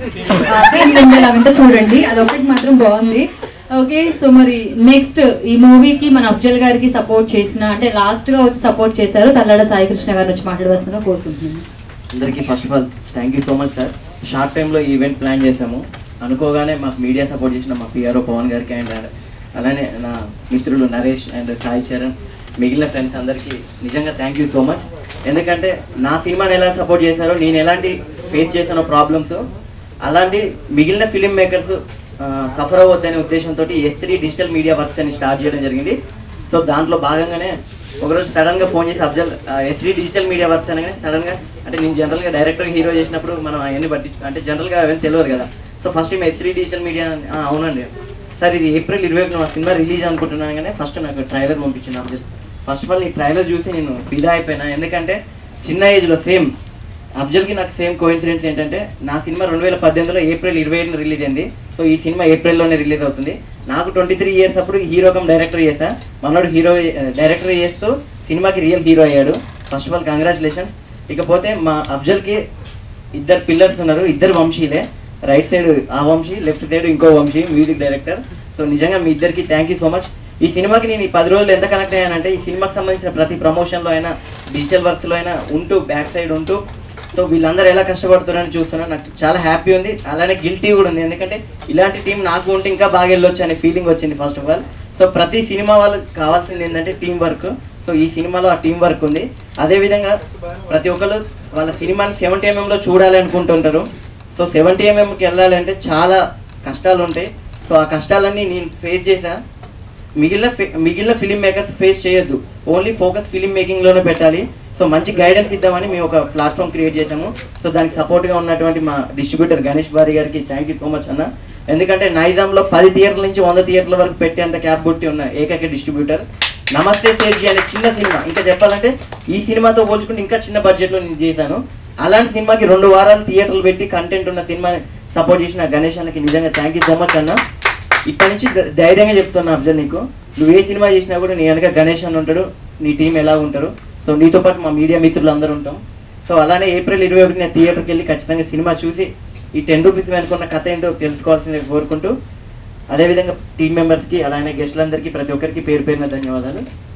సీన్లు ఉండేలాగంటే చూడండి అదొకటి మాత్రం బాగుంది ఓకే సో మరి నెక్స్ట్ ఈ మూవీకి మన అఫ్జల్ గారికి సపోర్ట్ చేసిన అంటే లాస్ట్ గా వచ్చి సపోర్ట్ చేశారు తల్లడ సాయి కృష్ణ గారు వచ్చి మాట్లాడవలసిందిగా కోరుకుంటున్నాను అందరికీ first of all thank you so much sir short టైంలో ఈవెంట్ ప్లాన్ చేసాము అనుకోగానే మాకు మీడియా సపోర్ట్ చేసిన మా పిఆర్ఓ పవన్ గారికి అండ్ అలానే నా మిత్రులు నరేష్ అండ్ సాయి చరణ్ మిగిలిన ఫ్రెండ్స్ అందరికీ నిజంగా థ్యాంక్ యూ సో మచ్ ఎందుకంటే నా సినిమాని ఎలా సపోర్ట్ చేశారో నేను ఎలాంటి ఫేస్ చేశానో ప్రాబ్లమ్స్ అలాంటి మిగిలిన ఫిలిం మేకర్స్ సఫర్ అవ్వద్దనే ఉద్దేశంతో S three digital media works అని స్టార్ట్ చేయడం జరిగింది సో దాంట్లో భాగంగానే ఒకరోజు సడన్ గా ఫోన్ చేసి Afzal S three digital media works అనగానే సడన్ గా అంటే నేను జనరల్ గా డైరెక్టర్ హీరో చేసినప్పుడు మనం అవన్నీ బట్టి అంటే జనరల్ గా అవన్నీ తెలియదు కదా so first time S three digital media అవునండి సార్ ఇది ఏప్రిల్ ఇరవై ఒకటి నా సినిమా రిలీజ్ అనుకుంటున్నాను కానీ ఫస్ట్ నాకు ట్రైలర్ పంపించింది అఫ్జల్ ఫస్ట్ ఆఫ్ ఆల్ ఈ ట్రైలర్ చూసి నేను ఫిదా అయిపోయినా ఎందుకంటే చిన్న ఏజ్లో సేమ్ అఫ్జల్కి నాకు సేమ్ కోఇన్సిడెన్స్ ఏంటంటే నా సినిమా రెండు వేల పద్దెనిమిదిలో ఏప్రిల్ ఇరవై ఐదున రిలీజ్ అయింది సో ఈ సినిమా ఏప్రిల్లోనే రిలీజ్ అవుతుంది నాకు ట్వంటీ త్రీ ఇయర్స్ అప్పుడు హీరో కమ్ డైరెక్టర్ చేశా మనోడు హీరో డైరెక్టర్ చేస్తూ సినిమాకి రియల్ హీరో అయ్యాడు ఫస్ట్ ఆఫ్ ఆల్ కంగ్రాచులేషన్స్ ఇకపోతే మా అఫ్జల్కి ఇద్దరు పిల్లర్స్ ఉన్నారు ఇద్దరు వంశీలే రైట్ సైడ్ ఆ వంశీ లెఫ్ట్ సైడ్ ఇంకో వంశీ మ్యూజిక్ డైరెక్టర్ సో నిజంగా మీ ఇద్దరికి థ్యాంక్ యూ సో మచ్ ఈ సినిమాకి నేను ఈ పది రోజులు ఎంత కనెక్ట్ అయ్యానంటే ఈ సినిమాకి సంబంధించిన ప్రతి ప్రమోషన్లో అయినా డిజిటల్ వర్క్స్లో అయినా ఉంటూ బ్యాక్ సైడ్ ఉంటూ సో వీళ్ళందరూ ఎలా కష్టపడుతున్నారని చూస్తున్నా నాకు చాలా హ్యాపీ ఉంది అలానే గిల్టీ కూడా ఉంది ఎందుకంటే ఇలాంటి టీం నాకు ఉంటే ఇంకా బాగా వెళ్ళొచ్చు అనే ఫీలింగ్ వచ్చింది ఫస్ట్ ఆఫ్ ఆల్ సో ప్రతి సినిమా వాళ్ళకి కావాల్సింది ఏంటంటే టీం వర్క్ సో ఈ సినిమాలో ఆ టీం వర్క్ ఉంది అదేవిధంగా ప్రతి ఒక్కరు వాళ్ళ సినిమాని సెవెంటీ ఎంఎంలో చూడాలి అనుకుంటుంటారు సో సెవెంటీ ఎంఎంకి వెళ్ళాలంటే చాలా కష్టాలు ఉంటాయి సో ఆ కష్టాలన్నీ నేను ఫేస్ చేశా మిగిలిన ఫి- మిగిలిన ఫిలిం మేకర్స్ ఫేస్ చేయొద్దు ఓన్లీ ఫోకస్ ఫిలిం మేకింగ్లోనే పెట్టాలి సో మంచి గైడెన్స్ ఇద్దామని మేము ఒక ప్లాట్ఫామ్ క్రియేట్ చేసాము సో దానికి సపోర్ట్గా ఉన్నటువంటి మా డిస్ట్రిబ్యూటర్ గణేష్ బారి గారికి థ్యాంక్ యూ సో మచ్ అన్న ఎందుకంటే నైజాంలో పది థియేటర్ల నుంచి వంద థియేటర్ల వరకు పెట్టేంత క్యాప్ బుట్టి ఉన్న ఏకైక డిస్ట్రిబ్యూటర్ నమస్తే సేర్జీ అనే చిన్న సినిమా ఇంకా చెప్పాలంటే ఈ సినిమాతో పోల్చుకుంటే ఇంకా చిన్న బడ్జెట్లో నేను చేశాను అలాంటి సినిమాకి రెండు వారాలు థియేటర్లు పెట్టి కంటెంట్ ఉన్న సినిమాని సపోర్ట్ చేసిన గణేష్ అన్నకి నిజంగా థ్యాంక్ యూ సో మచ్ అన్న ఇప్పటి నుంచి ధై- ధైర్యంగా చెప్తున్నా అఫ్జల్ నీకు నువ్వు ఏ సినిమా చేసినా కూడా నీ వెనక గణేష్ అని ఉంటాడు నీ టీం ఎలా ఉంటారు సో నీతో పాటు మా మీడియా మిత్రులు అందరూ ఉంటాం సో అలానే ఏప్రిల్ ఇరవై ఒకటి నేను థియేటర్కి వెళ్ళి ఖచ్చితంగా సినిమా చూసి ఈ టెన్ రూపీస్ వెనుకున్న కథ ఏంటో తెలుసుకోవాల్సింది కోరుకుంటూ అదేవిధంగా టీం మెంబర్స్కి అలానే గెస్టులందరికీ ప్రతి ఒక్కరికి పేరు పేరున ధన్యవాదాలు